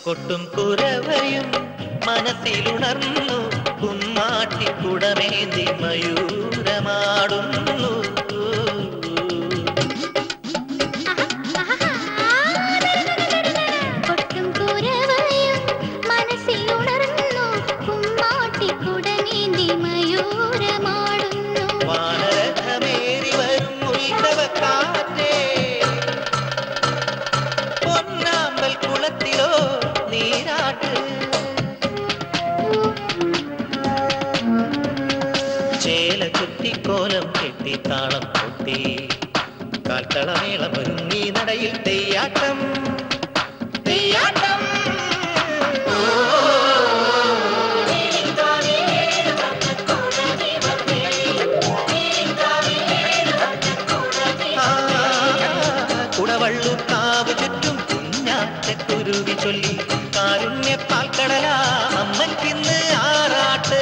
കൊട്ടും കുരവയും മനസ്സിലുണർന്നു കുമ്മാട്ടിക്കുടമേന്തി മയൂരമാടുന്നു കൊട്ടും കുരവയും മനസ്സിലുണർന്നു കുമ്മാട്ടിക്കുടനേന്തി മയൂരമാടുന്നു വാനരഥമേറി വരും ഉത്സവക്കാറ്റേ പൊന്നാമ്പൽ കുളത്തിലോ നീരാട്ട് ചേല ചുറ്റിക്കോലം കെട്ടി താളം കൊട്ടി കാൽത്തളമേളം ഒരുങ്ങി നടയിൽ തെയ്യാട്ടം തെയ്യാട്ടം കുടവള്ളു കാവ് ചുറ്റും കുഞ്ഞാറ്റക്കുരുവി ചൊല്ലി കാരുണ്യ പാൽക്കടലാ അമ്മയ്ക്കിന്ന് ആറാട്ട്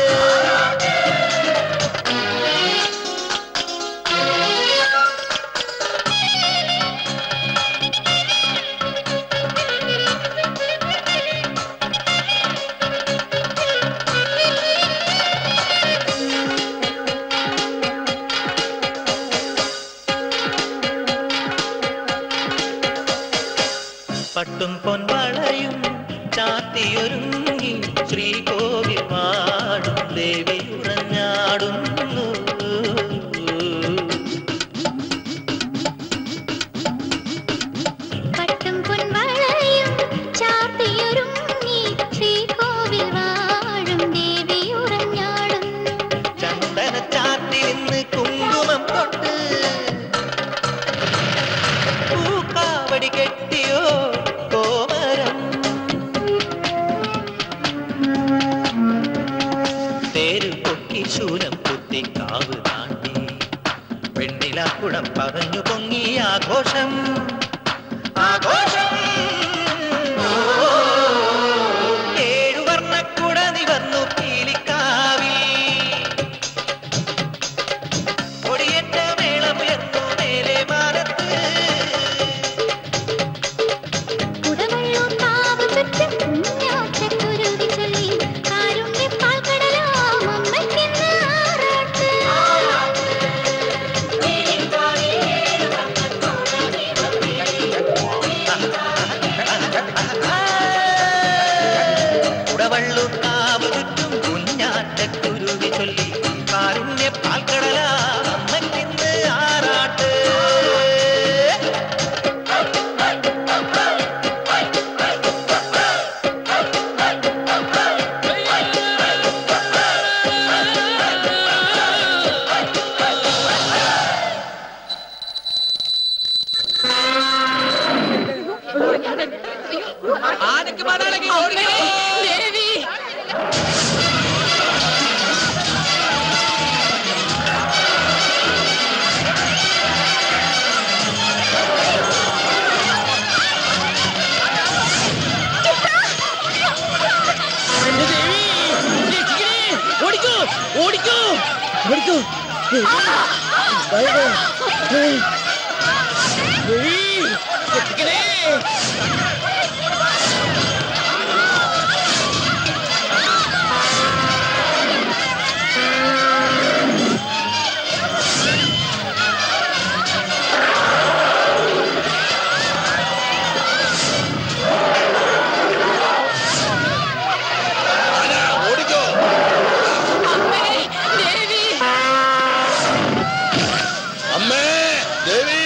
പട്ടും പൊൻവളയും ചാത്തിയൊരുങ്ങി ശ്രീകോവിൽ പാടും ദേവി ഉറഞ്ഞാടുന്നു പട്ടും പൊൻവളയും ചാർത്തിയൊരുങ്ങി ശ്രീകോവിൽ വാഴും ദേവി ഉറഞ്ഞാടുന്നു ചന്ദന ചാത്തി നിന്ന് കുങ്കുമം തൊട്ട് പൂക്കാവടി കെട്ടിയോ കോമരം തേര് പൊക്കി ശൂലം കുത്തി കാവ് താണ്ടി വെണ്ണിലാക്കുടം പറഞ്ഞു പൊങ്ങി ആഘോഷം ആഘോഷം ഏഴു വർണ്ണക്കുട നിവർന്നു പീലിക്കാവിൽ കൊടിയേറ്റ മേളമുയർന്നു മേലെ മാനത്ത് കുടവള്ളൂർ കാവ് ചുറ്റും കുഞ്ഞാറ്റക്കുരുവി ചൊല്ലി കാരുണ്യപ്പാൽ കടലാം അമ്മയ്ക്കിന്ന് ആറാട്ട് കുടവള്ളു കാവ് ചുറ്റും കുഞ്ഞാറ്റക്കുരുവി ചൊല്ലി കാരുണ്യ പാൽക്കടല അമ്മയ്ക്കിന്ന് ആറാട്ട് ഓടിക്കോ ഓടിക്കോ ഓടിക്കോ ഓടിക്കോ അമ്മേ ദേവി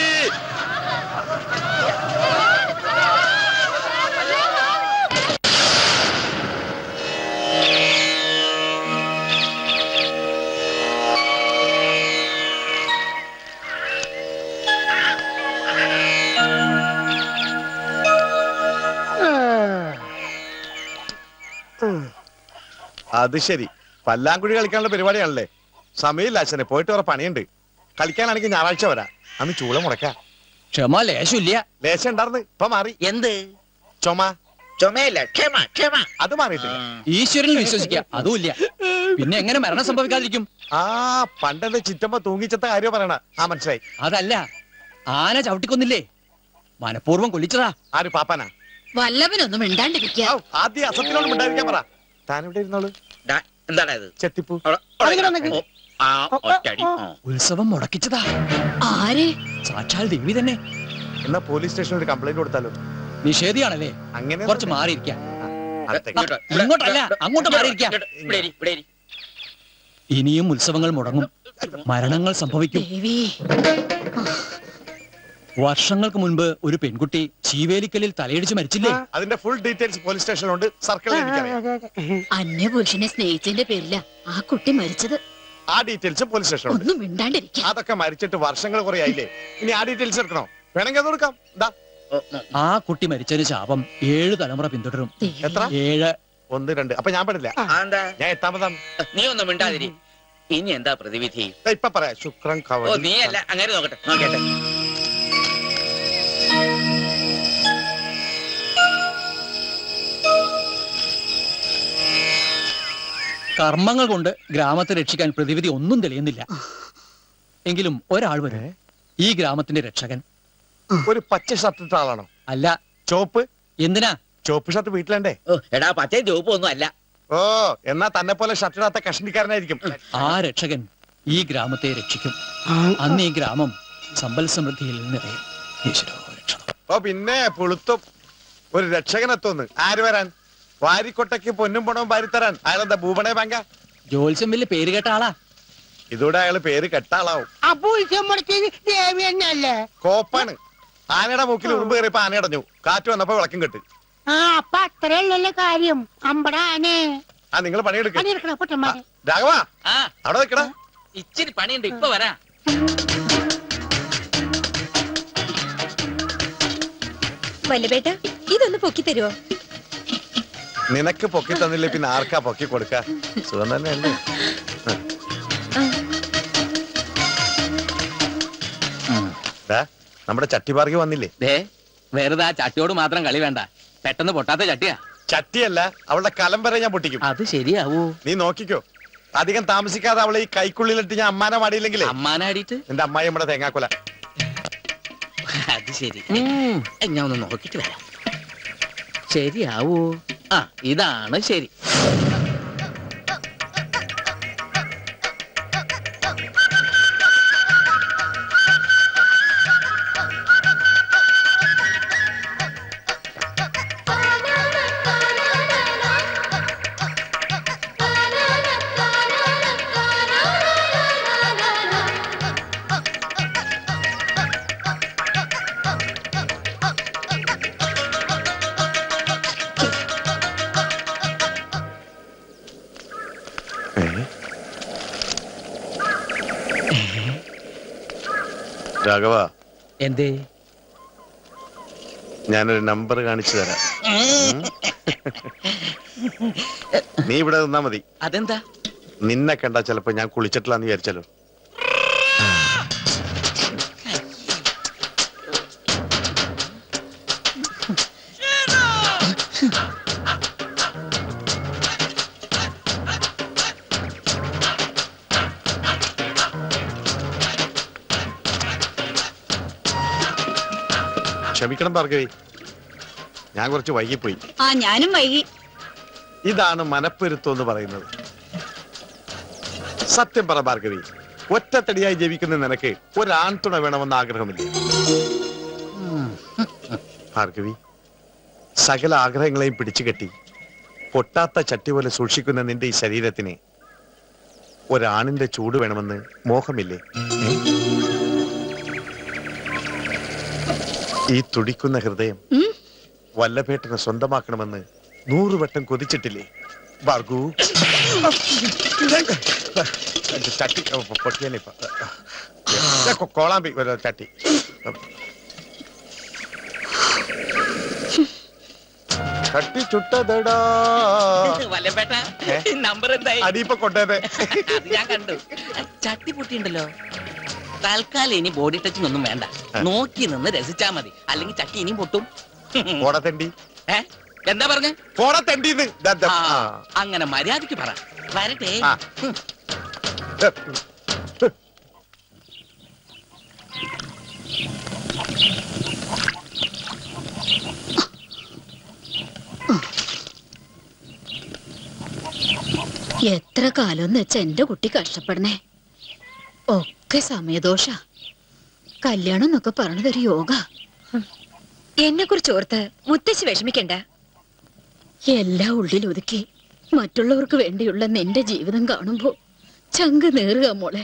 അത് ശരി പല്ലാങ്കുഴി കളിക്കാനുള്ള പരിപാടിയാണല്ലേ സമയമില്ല അച്ഛനെ പോയിട്ട് വേറെ പണിയുണ്ട് കളിക്കാനാണെങ്കിൽ ഞായറാഴ്ച വരാം അന്ന് ചൂള മുടക്കാം ക്ഷമ ലേശമില്ല ലേശം ഉണ്ടായിരുന്നു ഇപ്പൊ മാറി എന്ത് ചുമ ചുമയല്ല ക്ഷമ ക്ഷമ അത് മാറിയിട്ടില്ല ഈശ്വരനിൽ വിശ്വസിക്കുക അതുമില്ല പിന്നെ എങ്ങനെ മരണം സംഭവിക്കാതിരിക്കും ആ പണ്ടെന്റെ ചിറ്റമ്മ തൂങ്ങിച്ചത്ത കാര്യം പറയണ ആ മനസ്സിലായി അതല്ല ആന ചവിട്ടിക്കൊന്നില്ലേ മനഃപൂർവ്വം കൊല്ലിച്ചതാ ആര് പാപ്പാനാ വല്ലവനൊന്നും മിണ്ടാണ്ടിരിക്കുക ഔ, ആദ്യം അസത്തിനോട് മിണ്ടാതിരിക്കാൻ പറ താൻ ഇവിടെ ഇരുന്നോളൂ ഡാ, എന്താടാ ഇത് ചെത്തിപ്പൂ അവിടെ- അവിടെ- ഓ, ആ ഒറ്റടി ആ. ഉത്സവം മുടക്കിച്ചതാ ആരെ സാക്ഷാൽ ദേവി തന്നെ എന്നാ പോലീസ് സ്റ്റേഷനിൽ ഒരു കംപ്ലൈന്റ് കൊടുത്താലോ നിഷേധിയാണല്ലേ അങ്ങനെ കുറച്ച് മാറിയിരിക്കാം അകത്തേക്ക്. ഇങ്ങോട്ട്, ഇവിടെ- ഇങ്ങോട്ടല്ല, അങ്ങോട്ട് മാറിയിരിക്കാം. ഇങ്ങോട്ട്, ഇവിടെ ഇരി, ഇവിടെ ഇരി. ഇനിയും ഉത്സവങ്ങൾ മുടങ്ങും മരണങ്ങൾ സംഭവിക്കും ദേവി വർഷങ്ങൾക്ക് മുൻപ് ഒരു പെൺകുട്ടി ചീവേലിക്കലിൽ തലയിടിച്ച് മരിച്ചില്ലേ അതിന്റെ ഫുൾ ഡീറ്റെയിൽസ് പോലീസ് സ്റ്റേഷനിലുണ്ട് സർക്കിളിൽ എനിക്കറിയാം അന്യപുരുഷനെ സ്നേഹിച്ചതിന്റെ പേരില ആ കുട്ടി മരിച്ചത് ആ ഡീറ്റെയിൽസ് പോലീസ് സ്റ്റേഷനിലുണ്ട് ഒന്നും മിണ്ടാണ്ടിരിക്കുക അതൊക്കെ മരിച്ചിട്ട് വർഷങ്ങൾ കുറെ ആയില്ലേ ഇനി ആ ഡീറ്റെയിൽസ് എടുക്കണോ വേണമെങ്കിൽ അത് കൊടുക്കാം ദാ ഓ, ഓ. ആ കുട്ടി മരിച്ചതിന് ശാപം ഏഴ് തലമുറ പിന്തുടരും എത്ര ഏഴ് ഒന്ന് രണ്ട് അപ്പൊ ഞാൻ പാടില്ല ആ, എന്താ ഞാൻ എട്ടാമതാണ് നീ ഒന്നും മിണ്ടാതിരി ഇനി എന്താ പ്രതിവിധി ദാ ഇപ്പൊ പറയാം ശുക്രൻ ഓ കവടി നീ അല്ല അങ്ങനെ നോക്കട്ടെ നോക്കട്ടെ കർമ്മങ്ങൾ കൊണ്ട് ഗ്രാമത്തെ രക്ഷിക്കാൻ പ്രതിവിധി ഒന്നും തെളിയുന്നില്ല എങ്കിലും ഒരാൾ വരെ ഈ ഗ്രാമത്തിന്റെ രക്ഷകൻ ഒരു പച്ച ഷർട്ട് ഇട്ട ആളാണോ അല്ല ചോപ്പ് എന്തിനാ ചോപ്പ് ഷർട്ട് വീട്ടിലുണ്ടേ ഓ എടാ പച്ചയും ചുവപ്പും ഒന്നും അല്ല ഓ എന്നാ തന്നെ പോലെ ഷർട്ട് ഇടാത്ത കഷ്ണിക്കാരനായിരിക്കും ആ രക്ഷകൻ ഈ ഗ്രാമത്തെ രക്ഷിക്കും അന്ന് ഈ ഗ്രാമം സമ്പൽ സമൃദ്ധിയിൽ നിറയും ഈശ്വരോ രക്ഷണം ഓ പിന്നെ പുളുത്തും ഒരു രക്ഷകനെത്തോന്ന് ആര് വരാൻ വാരിക്കൊട്ടയ്ക്ക് പൊന്നും പണവും വാരിത്തരാൻ അയാളെന്താ ഭൂപണേ ബാങ്ക ജോത്സ്യം വലിയ പേര് കേട്ട ആളാ ഇതോടെ അയാള് പേര് കെട്ടാളാവും അപ്പൊ ഉത്സവം മുടക്കിയത് ദേവി തന്നെയല്ലേ കോപ്പാണ് ആനയുടെ മൂക്കിൽ ഉറുമ്പ് കയറിയപ്പോ ആന അടഞ്ഞു കാറ്റ് വന്നപ്പോ വിളക്കും കെട്ട് ആ അപ്പൊ അത്രയല്ലല്ലേ കാര്യം അമ്പടാനെ ആ നിങ്ങൾ പണിയെടുക്ക പണിയെടുക്കണ പൊട്ടന്മാരെ രാഘവ ആ അവിടെ നിൽക്കടാ ഇച്ചിരി പണിയുണ്ട് ഇപ്പൊ വരാ വല്ലബേട്ട ഇതൊന്ന് പൊക്കി തരുവോ നിനക്ക് പൊക്കി തന്നില്ലേ പിന്നെ ആർക്കാ പൊക്കി കൊടുക്ക സുഖം തന്നെയല്ലേ ദാ, നമ്മുടെ ചട്ടിപാർക്കി വന്നില്ലേ ദേ വെറുതെ ആ ചട്ടിയോട് മാത്രം കളി വേണ്ട പെട്ടെന്ന് പൊട്ടാത്ത ചട്ടിയാ ചട്ടിയല്ല അവളുടെ കലം വരെ ഞാൻ പൊട്ടിക്കും അത് ശരിയാവൂ നീ നോക്കിക്കോ അധികം താമസിക്കാതെ അവളെ ഈ കൈക്കുള്ളിലിട്ട് ഞാൻ അമ്മാനെ മാടിയില്ലെങ്കിലേ അമ്മാനാടിയിട്ട് എന്റെ അമ്മായി നമ്മുടെ തേങ്ങാക്കൊല അത് ശരി ഞാൻ ഒന്ന് നോക്കിട്ട് വരാം ശരിയാവൂ ആ ഇതാണ് ശരി രാഘവ എന്തേ ഞാനൊരു നമ്പർ കാണിച്ചു തരാം ഉം. നീ ഇവിടെ നിന്നാ മതി അതെന്താ നിന്നെ കണ്ടാ ചിലപ്പോ ഞാൻ കുളിച്ചിട്ടില്ലാന്ന് വിചാരിച്ചാലോ ക്ഷമിക്കണം ഭാർഗവി ഞാൻ കുറച്ച് വൈകിപ്പോയി ആ ഞാനും വൈകി ഇതാണ് മനപ്പൊരുത്തം എന്ന് പറയുന്നത് സത്യം പറ ഭാർഗവി ഒറ്റത്തടിയായി ജീവിക്കുന്ന നിനക്ക് ഒരു ആൺതുണ വേണമെന്ന് ആഗ്രഹമില്ല ഭാർഗവി സകല ആഗ്രഹങ്ങളെയും പിടിച്ചു കെട്ടി പൊട്ടാത്ത ചട്ടി പോലെ സൂക്ഷിക്കുന്ന നിന്റെ ഈ ശരീരത്തിന് ഒരാണിന്റെ ചൂട് വേണമെന്ന് മോഹമില്ലേ ഏ? ഈ തുടിക്കുന്ന ഹൃദയം ഉം. വല്ലഭേട്ടനെ സ്വന്തമാക്കണമെന്ന് നൂറുവട്ടം കൊതിച്ചിട്ടില്ലേ ഭാർഗു ചട്ടി പൊട്ടിയാലേ ഇപ്പൊ. ഞാൻ കൊ- കോളാമ്പി ഒരു ചട്ടി ചട്ടി ചുട്ടതടാ വല്ലപ്പേട്ട ഏ? നമ്പർ എന്തായി അടിയിപ്പൊ കൊണ്ടേതെ അത് ഞാൻ കണ്ടു ചട്ടി പൊട്ടിയുണ്ടല്ലോ തൽക്കാലം ഇനി ബോഡി ടച്ചിങ് ഒന്നും വേണ്ട നോക്കി നിന്ന് രസിച്ചാ മതി അല്ലെങ്കിൽ ചട്ടി ഇനിയും പൊട്ടും പോടത്തെണ്ടി ഏ എന്താ പറഞ്ഞ പോടത്തെണ്ടിന്ന് ദാ, ദാ, ആ. അങ്ങനെ മര്യാദക്ക് പറ വരട്ടെ ആ. ഹും. എത്ര കാലം എന്ന് വെച്ച എന്റെ കുട്ടി കഷ്ടപ്പെടണേ ഒക്കെ സമയദോഷ കല്യാണം എന്നൊക്കെ പറഞ്ഞതൊരു യോഗ എന്നെ കുറിച്ച് ഓർത്ത് മുത്തശ്ശി വിഷമിക്കണ്ട എല്ലാം ഉള്ളിൽ ഒതുക്കി മറ്റുള്ളവർക്ക് വേണ്ടിയുള്ള നിന്റെ ജീവിതം കാണുമ്പോ ചങ്ക് നേറുക മോളെ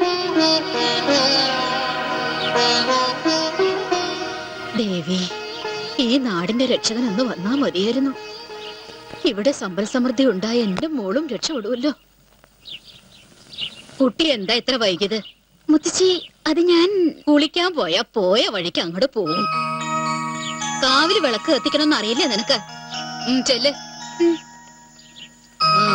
ദേവി ഈ നാടിന്റെ രക്ഷകനൊന്ന് വന്നാ മതിയായിരുന്നു ഇവിടെ സമ്പൽ സമൃദ്ധി ഉണ്ടായ എന്റെ മോളും രക്ഷപ്പെടുമല്ലോ കുട്ടി എന്താ ഇത്ര വൈകിയത് മുത്തശ്ശി അത് ഞാൻ കുളിക്കാൻ പോയാ പോയ വഴിക്ക് അങ്ങോട്ട് പോവും കാവില് വിളക്ക് കത്തിക്കണമെന്ന് അറിയില്ലേ നിനക്ക് ഉം, ചെല്ല് ഉം. ആ.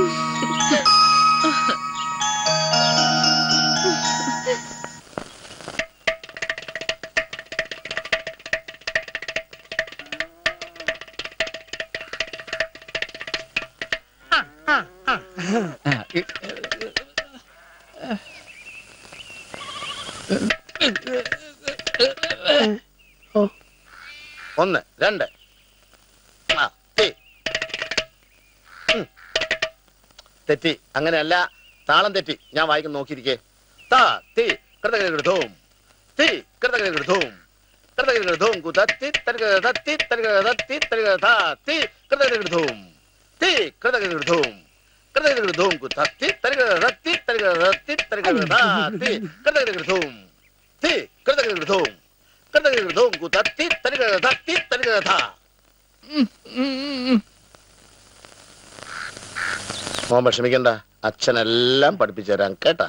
ആ, ഇ- ഒന്ന് രണ്ട് ആ, തീ. ഉം. തെറ്റി അങ്ങനെയല്ല താളം തെറ്റി ഞാൻ വായിക്കും നോക്കിയിരിക്കേ താ തീ കൃതകൃതവും തീ കൃതകൃതവും കൃതകൃതവും കുതത്തി തരികൃതത്തി തരികൃതത്തി തരികൃതാ തീ കൃതകൃതവും തീ കൃതകൃതവും കൃതകൃതവും കുതത്തി തരികൃതത്തി തരികൃതത്തി തരികൃതാ തീ കൃതകൃതവും തീ കൃതകൃതവും കൃതകൃതവും കുതത്തി തരികൃതത്തി തരികൃതാ മോൻ വിഷമിക്കണ്ട അച്ഛനെല്ലാം പഠിപ്പിച്ചു തരാം കേട്ടാ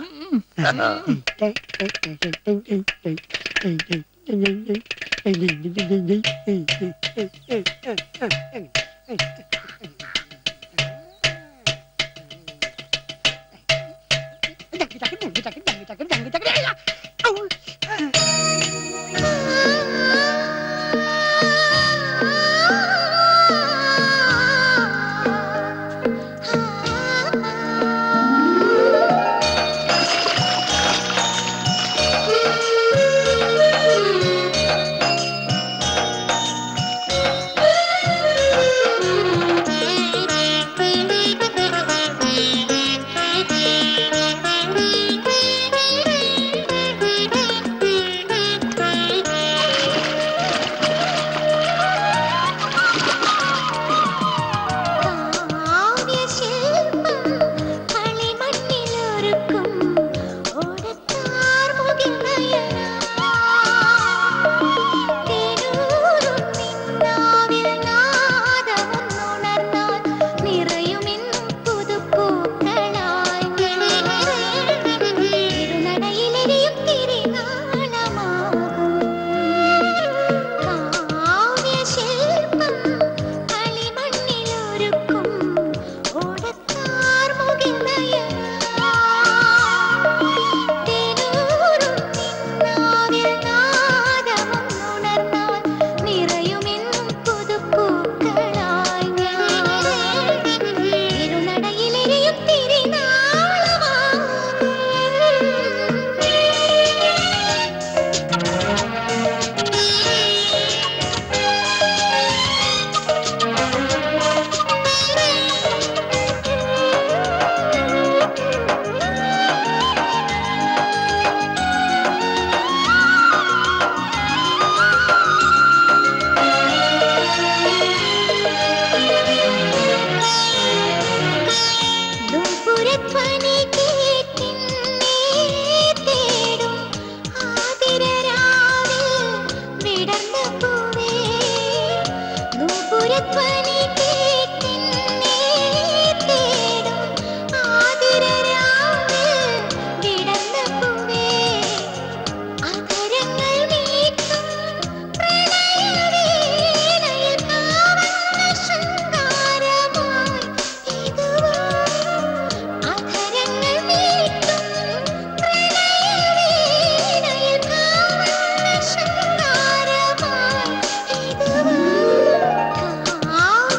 ആ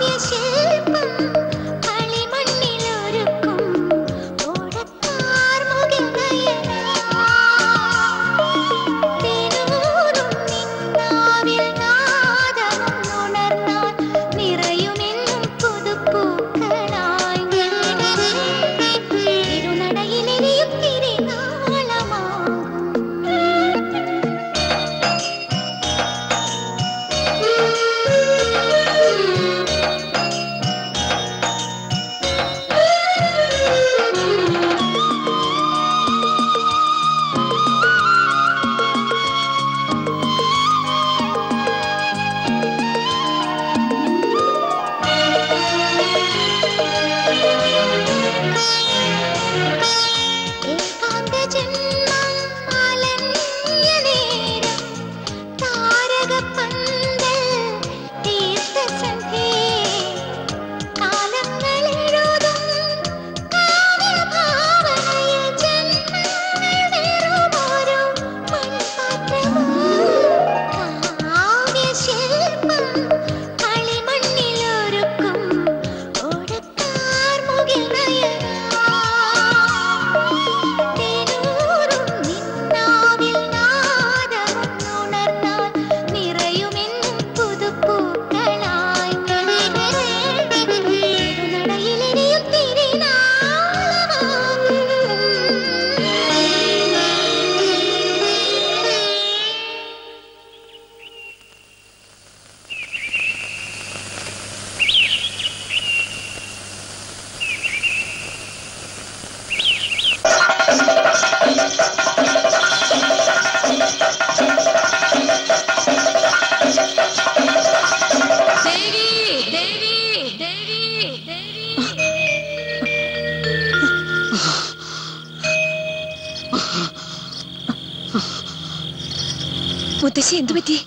മുത്തശ്ശി എന്തു പറ്റി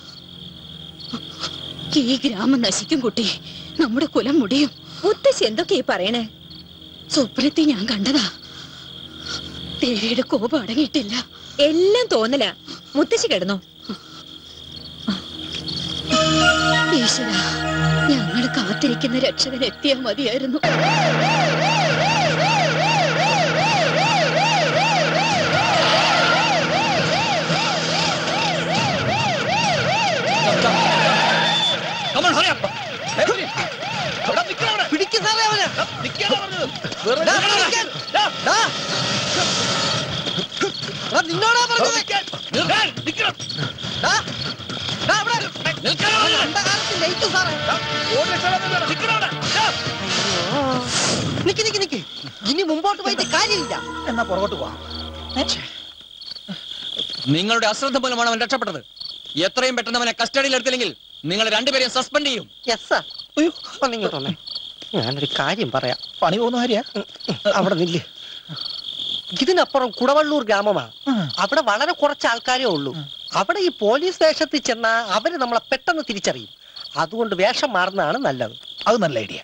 ഈ ഗ്രാമം നശിക്കും കുട്ടി നമ്മുടെ കുലം മുടിയും മുത്തശ്ശി എന്തൊക്കെയാ ഈ പറയണേ സ്വപ്നത്തെ ഞാൻ കണ്ടതാ ദേവിയുടെ കോപം അടങ്ങിയിട്ടില്ല എല്ലാം തോന്നല മുത്തശ്ശി കിടന്നോ ഈശ്വര ഞങ്ങൾ കാത്തിരിക്കുന്ന രക്ഷകൻ എത്തിയാ മതിയായിരുന്നു Come on, hurry up. Everybody. എടാ, നിക്കടാ അവിടെ. എടാ, നിക്കാനാ പറഞ്ഞത്. വെറുതെ നിൽക്കാൻ. ഡാ. നിന്നോടാ പറഞ്ഞത് നിൽക്കാൻ. നിൽക്കാൻ. നിക്കണം. ദാ, ദാ അവിടെ. നിൽക്കാനാ പറഞ്ഞത്. അന്ധകാരത്തിൽ ലയിച്ചു സാറേ ഡാ, ഒരു രക്ഷപ്പെടാൻ വേണ്ട. നിക്കടാ അവിടെ. ഡാ. നിക്ക് നിക്ക് നിക്ക് ഇനി മുമ്പോട്ട് പോയിട്ട് കാര്യമില്ല എന്നാ പുറകോട്ട് പോവാം നിങ്ങളുടെ അശ്രദ്ധ മൂലമാണ് അവൻ രക്ഷപ്പെട്ടത് എത്രയും പെട്ടെന്ന് അവനെ കസ്റ്റഡിയിൽ എടുത്തില്ലെങ്കിൽ നിങ്ങൾ രണ്ടുപേരെയും സസ്പെൻഡ് ചെയ്യും യെസ് സാർ അയ്യോ വന്നിങ്ങോട്ട് വന്നേ ഞാനൊരു കാര്യം പറയാം പണി പോകുന്ന കാര്യ അവിടെ നില്ല് ഇതിനപ്പുറം കുടവള്ളൂർ ഗ്രാമമാ അവിടെ വളരെ കുറച്ച് ആൾക്കാരേ ഉള്ളൂ അവിടെ ഈ പോലീസ് സ്റ്റേഷത്തിൽ ചെന്നാ അവര് നമ്മളെ പെട്ടെന്ന് തിരിച്ചറിയും അതുകൊണ്ട് വേഷം മാറുന്നതാണ് നല്ലത് അത് നല്ല ഐഡിയ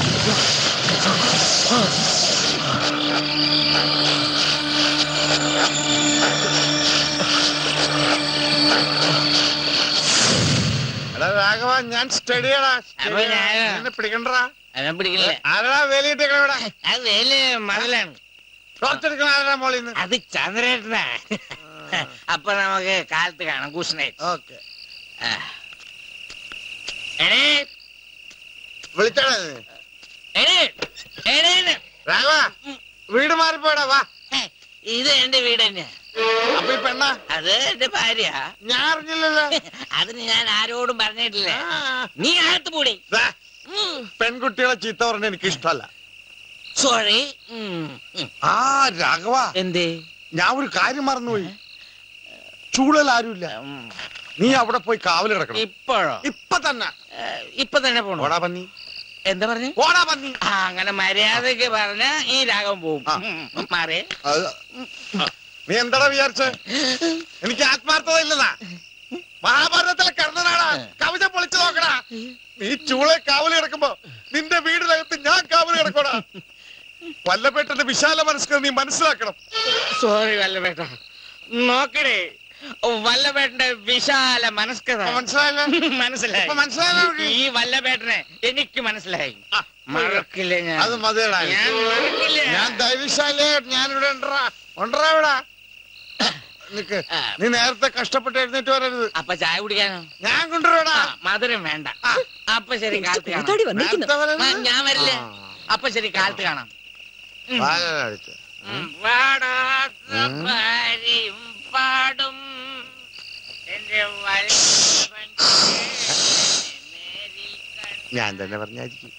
എടാ രാഘവ ഞാൻ സ്റ്റഡിയാടാ അപ്പൊ ഞാനോ? നിന്നെ പിടിക്കണ്ടടാ അവൻ പിടിക്കില്ല ആരടാ വേലിയിട്ടേക്കണ ഇവിടെ അത് വേല് മതിലാണ് ടോർച്ചെടുക്കണ ആരടാ മോളിന്ന് അത് ചന്ദ്രേട്ടനാ അപ്പൊ നമുക്ക് കാലത്ത് കാണാം കുഷ്ണേ ഓക്കെ എടേ വിളിച്ചാടാ എടേ എടേന്ന് രാഘവ വീട് മാറിപ്പോടാ വാ ഹേ, ഇത് എന്റെ വീട് തന്നെയാ അപ്പൊ ഈ പെണ്ണ അത് എന്റെ ഭാര്യ ഞാൻ അറിഞ്ഞില്ലല്ലോ അതിന് ഞാൻ ആരോടും പറഞ്ഞിട്ടില്ല ആ. നീ അകത്ത് പൂടി ദാ, പെൺകുട്ടികളെ ചീത്ത പറഞ്ഞ എനിക്ക് ഇഷ്ടമല്ല സോറി ആ രാഘവ എന്തേ ഞാൻ ഒരു കാര്യം മറന്നുപോയി ചൂടൽ ആരുമില്ല ഉം, നീ അവിടെ പോയി കാവൽ കിടക്കണം ഇപ്പോഴോ ഇപ്പൊ തന്നെ ഏ, ഇപ്പൊ തന്നെ പോണോ ഓടാ പന്നി എന്താ പറഞ്ഞു ഓടാ പന്നി ആ അങ്ങനെ മര്യാദക്ക് പറഞ്ഞ ഈ രാഗം പോവും ആ. ഉം, മാറി അത് ആ, നീ എന്താടാ വിചാരിച്ച എനിക്ക് ആത്മാർത്ഥത ഇല്ലതാ മഹാഭാരതത്തിലെ കർണനാടാ കവിത പൊളിച്ചു നോക്കടാ നീ ചൂളെ കാവല് കിടക്കുമ്പോ നിന്റെ വീടിനകത്ത് ഞാൻ കാവല് കിടക്കോടാ വല്ലപ്പെട്ടന്റെ വിശാല മനസ്സ് നീ മനസ്സിലാക്കണം സോറി വല്ലപേട്ട നോക്കണേ വല്ലപേട്ടന്റെ വിശാല മനസ്കത ഇപ്പൊ മനസ്സിലായല്ലോ മനസ്സിലായി ഇപ്പൊ മനസ്സിലായല്ലോ നിനക്ക്? ഈ വല്ലപേട്ടനെ എനിക്ക് മനസ്സിലായി ആ, മറക്കില്ല ഞാൻ അത് മതിയടാ ഞാൻ മറക്കില്ല ഞാൻ ധൈര്യശാലേ ഞാനിവിടെ ഉണ്ടറാ ഉണ്ടറാ ഇവിടെ നിക്ക് ആ. നീ നേരത്തെ കഷ്ടപ്പെട്ട് എഴുന്നേറ്റ് വരരുത് അപ്പൊ ചായ കുടിക്കാനോ ഞാൻ കൊണ്ടുവരാടാ ആ, മധുരം വേണ്ട ആ. അപ്പൊ ശരി കാലത്ത് കാണാം കൂത്തോടി വന്നിരിക്കുന്നു നേരത്തെ വരരുത്. ആ, ഞാൻ വരില്ലേ ആ. അപ്പൊ ശരി കാലത്ത് കാണാം വാഴ അടിച്ച്. ഉം, പാടാത്ത ഉം. ഭാര്യയും പാടും എന്റെ വല്ലഭന്റെ നേരിൽ കണ്ട ഞാൻ തന്നെ പറഞ്ഞായിരിക്കും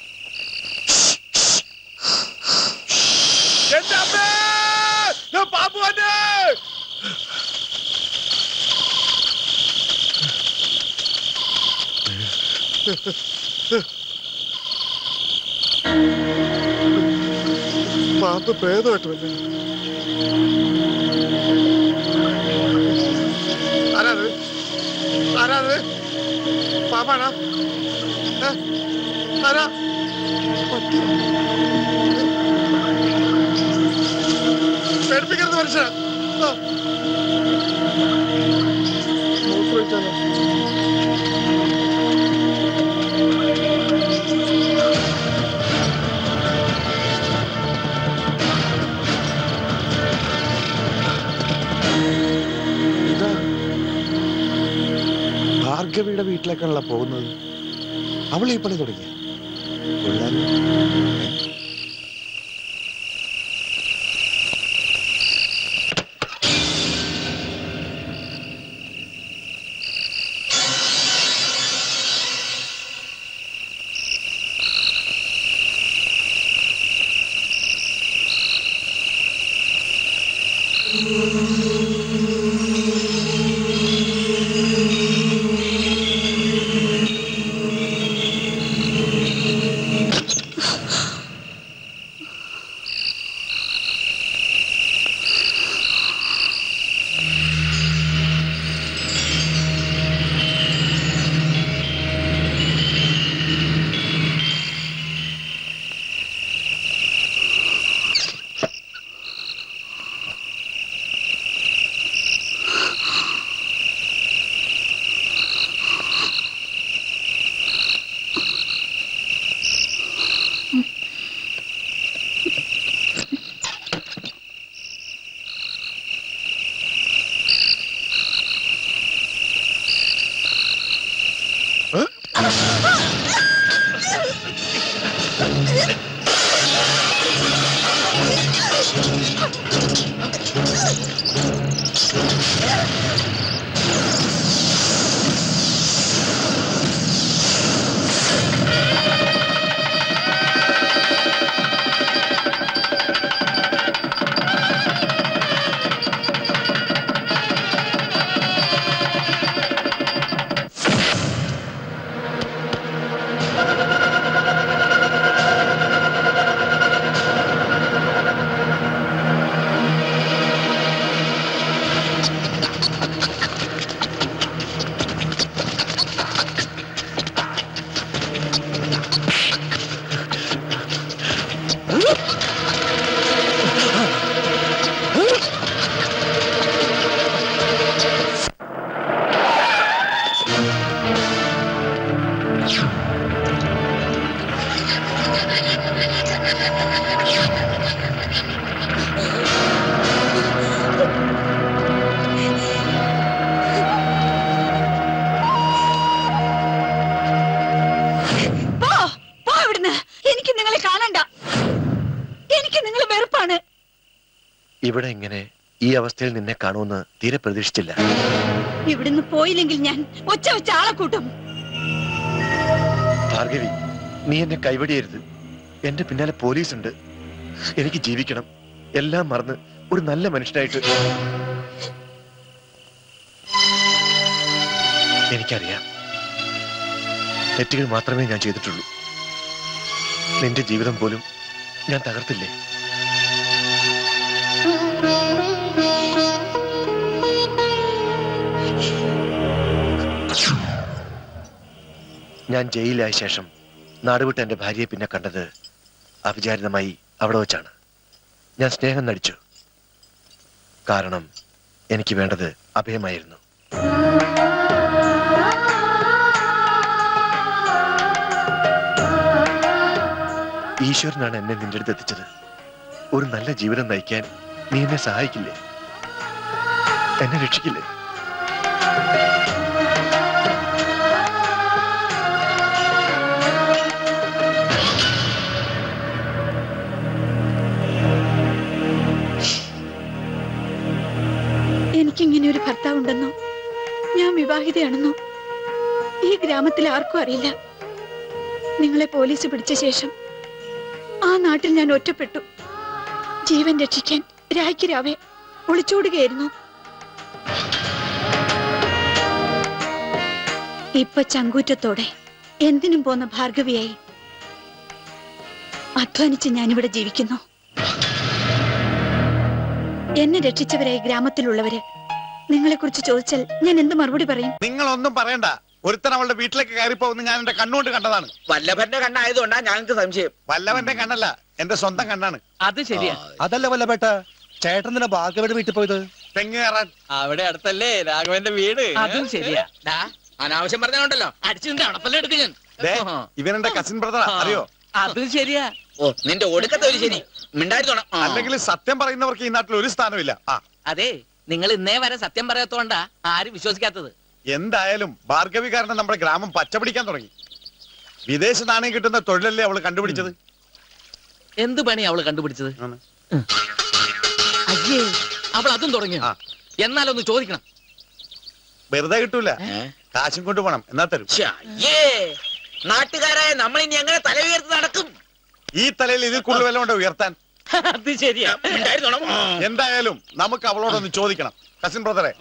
പാമ്പ് ഭേദമായിട്ട് വല്ലേ ആരാത് ആരാത് പാമ്പാണോ ഏ? ആരാ പട്ടി. പേടിപ്പിക്കരുത് മനുഷ്യ മൂത്രമൊഴിച്ചാലോ ഇതാ ഭാർഗവിയുടെ വീട്ടിലേക്കാണല്ലോ പോകുന്നത് അവൾ ഈ പണി തുടങ്ങി കൊള്ളാലോ. പോ പോ ഇവിടുന്ന് എനിക്ക് നിങ്ങളെ കാണണ്ട എനിക്ക് നിങ്ങൾ വെറുപ്പാണ് ഇവിടെ ഇങ്ങനെ ഈ അവസ്ഥയിൽ നിന്നെ കാണുമെന്ന് തീരെ പ്രതീക്ഷിച്ചില്ല ഇവിടുന്ന് പോയില്ലെങ്കിൽ ഞാൻ ഒച്ച വെച്ച ആളെ കൂട്ടും ഭാർഗവി നീ എന്നെ കൈവടിയരുത് എന്റെ പിന്നാലെ പോലീസ് ഉണ്ട് എനിക്ക് ജീവിക്കണം എല്ലാം മറന്ന് ഒരു നല്ല മനുഷ്യനായിട്ട് എനിക്കറിയാം തെറ്റുകൾ മാത്രമേ ഞാൻ ചെയ്തിട്ടുള്ളൂ നിന്റെ ജീവിതം പോലും ഞാൻ തകർത്തില്ലേ ഞാൻ ജയിലിലായ ശേഷം നാടുവിട്ട് എന്റെ ഭാര്യയെ പിന്നെ കണ്ടത് അവിചാരിതമായി അവിടെ വെച്ചാണ് ഞാൻ സ്നേഹം നടിച്ചു കാരണം എനിക്ക് വേണ്ടത് അഭയമായിരുന്നു ഈശ്വരനാണ് എന്നെ നിന്റെ അടുത്ത് എത്തിച്ചത് ഒരു നല്ല ജീവിതം നയിക്കാൻ നീ എന്നെ സഹായിക്കില്ലേ എന്നെ രക്ഷിക്കില്ലേ എനിക്കിങ്ങനെ ഒരു ഭർത്താവ് ഉണ്ടെന്നോ ഞാൻ വിവാഹിതയാണെന്നോ ഈ ഗ്രാമത്തിൽ ആർക്കും അറിയില്ല നിങ്ങളെ പോലീസ് പിടിച്ച ശേഷം ആ നാട്ടിൽ ഞാൻ ഒറ്റപ്പെട്ടു ജീവൻ രക്ഷിക്കാൻ രായ്ക്ക് രാവെ ഒളിച്ചോടുകയായിരുന്നു ഇപ്പൊ ചങ്കൂറ്റത്തോടെ എന്തിനും പോന്ന ഭാർഗവിയായി അധ്വാനിച്ച് ഞാനിവിടെ ജീവിക്കുന്നു എന്നെ രക്ഷിച്ചവരെ ഈ ഗ്രാമത്തിലുള്ളവര് നിങ്ങളെ കുറിച്ച് ചോദിച്ചാൽ ഞാൻ എന്ത് മറുപടി പറയും നിങ്ങളൊന്നും പറയണ്ട ഒരുത്തൻ അവളുടെ വീട്ടിലേക്ക് കയറി പോകുന്ന ഞാൻ എന്റെ കണ്ണുകൊണ്ട് കണ്ടതാണ് വല്ലഭന്റെ കണ്ണായതുകൊണ്ടാ ഞങ്ങൾക്ക് സംശയം വല്ലവന്റെ കണ്ണല്ല എന്റെ സ്വന്തം കണ്ണാണ് അത് ശരിയാ അതല്ല വല്ലപേട്ട ചേട്ടൻ തന്നെ ഭാഗ്യവരുടെ വീട്ടിൽ പോയത് തെങ്ങ് കയറാൻ അവിടെ അടുത്തല്ലേ രാഘവന്റെ വീട് അതും ശരിയാ ഡാ, അനാവശ്യം പറഞ്ഞോണ്ടല്ലോ അടിച്ചു അണപ്പല്ലേ എടുക്കും ഞാൻ ദേ, ഇവൻ എന്റെ കസിൻ ബ്രദറാ അറിയോ അതും ശരിയാ ഓ നിന്റെ ഒടുക്കത്തെ ഒരു ശരി മിണ്ടായിരുന്നോണം അല്ലെങ്കിൽ സത്യം പറയുന്നവർക്ക് ഈ നാട്ടിൽ ഒരു സ്ഥാനമില്ല ആ അതെ നിങ്ങൾ ഇന്നേ വരെ സത്യം പറയാത്തോണ്ടാ ആരും വിശ്വസിക്കാത്തത് എന്തായാലും ഭാർഗവി കാരണം നമ്മുടെ ഗ്രാമം പച്ചപിടിക്കാൻ തുടങ്ങി വിദേശ നാണയം കിട്ടുന്ന തൊഴിലല്ലേ അവള് കണ്ടുപിടിച്ചത് എന്ത് പണി അവള് കണ്ടുപിടിച്ചത് ആണ്. അയ്യേ അവൾ അതും തുടങ്ങിയോ ആ. എന്നാലൊന്ന് ചോദിക്കണം വെറുതെ കിട്ടൂല കാശും കൊണ്ട് പോണം എന്നാ തരും നാട്ടുകാരായ നമ്മൾ ഇനി എങ്ങനെ തല ഉയർത്തി നടക്കും ഈ തലയിൽ ഇതിൽ കൂടുതൽ വല്ലതും ഉണ്ടോ ഉയർത്താൻ അത് ശരിയാ മിണ്ടായിരുന്നോണം എന്തായാലും നമുക്ക് അവളോടൊന്ന് ചോദിക്കണം കസിൻ ബ്രദറെ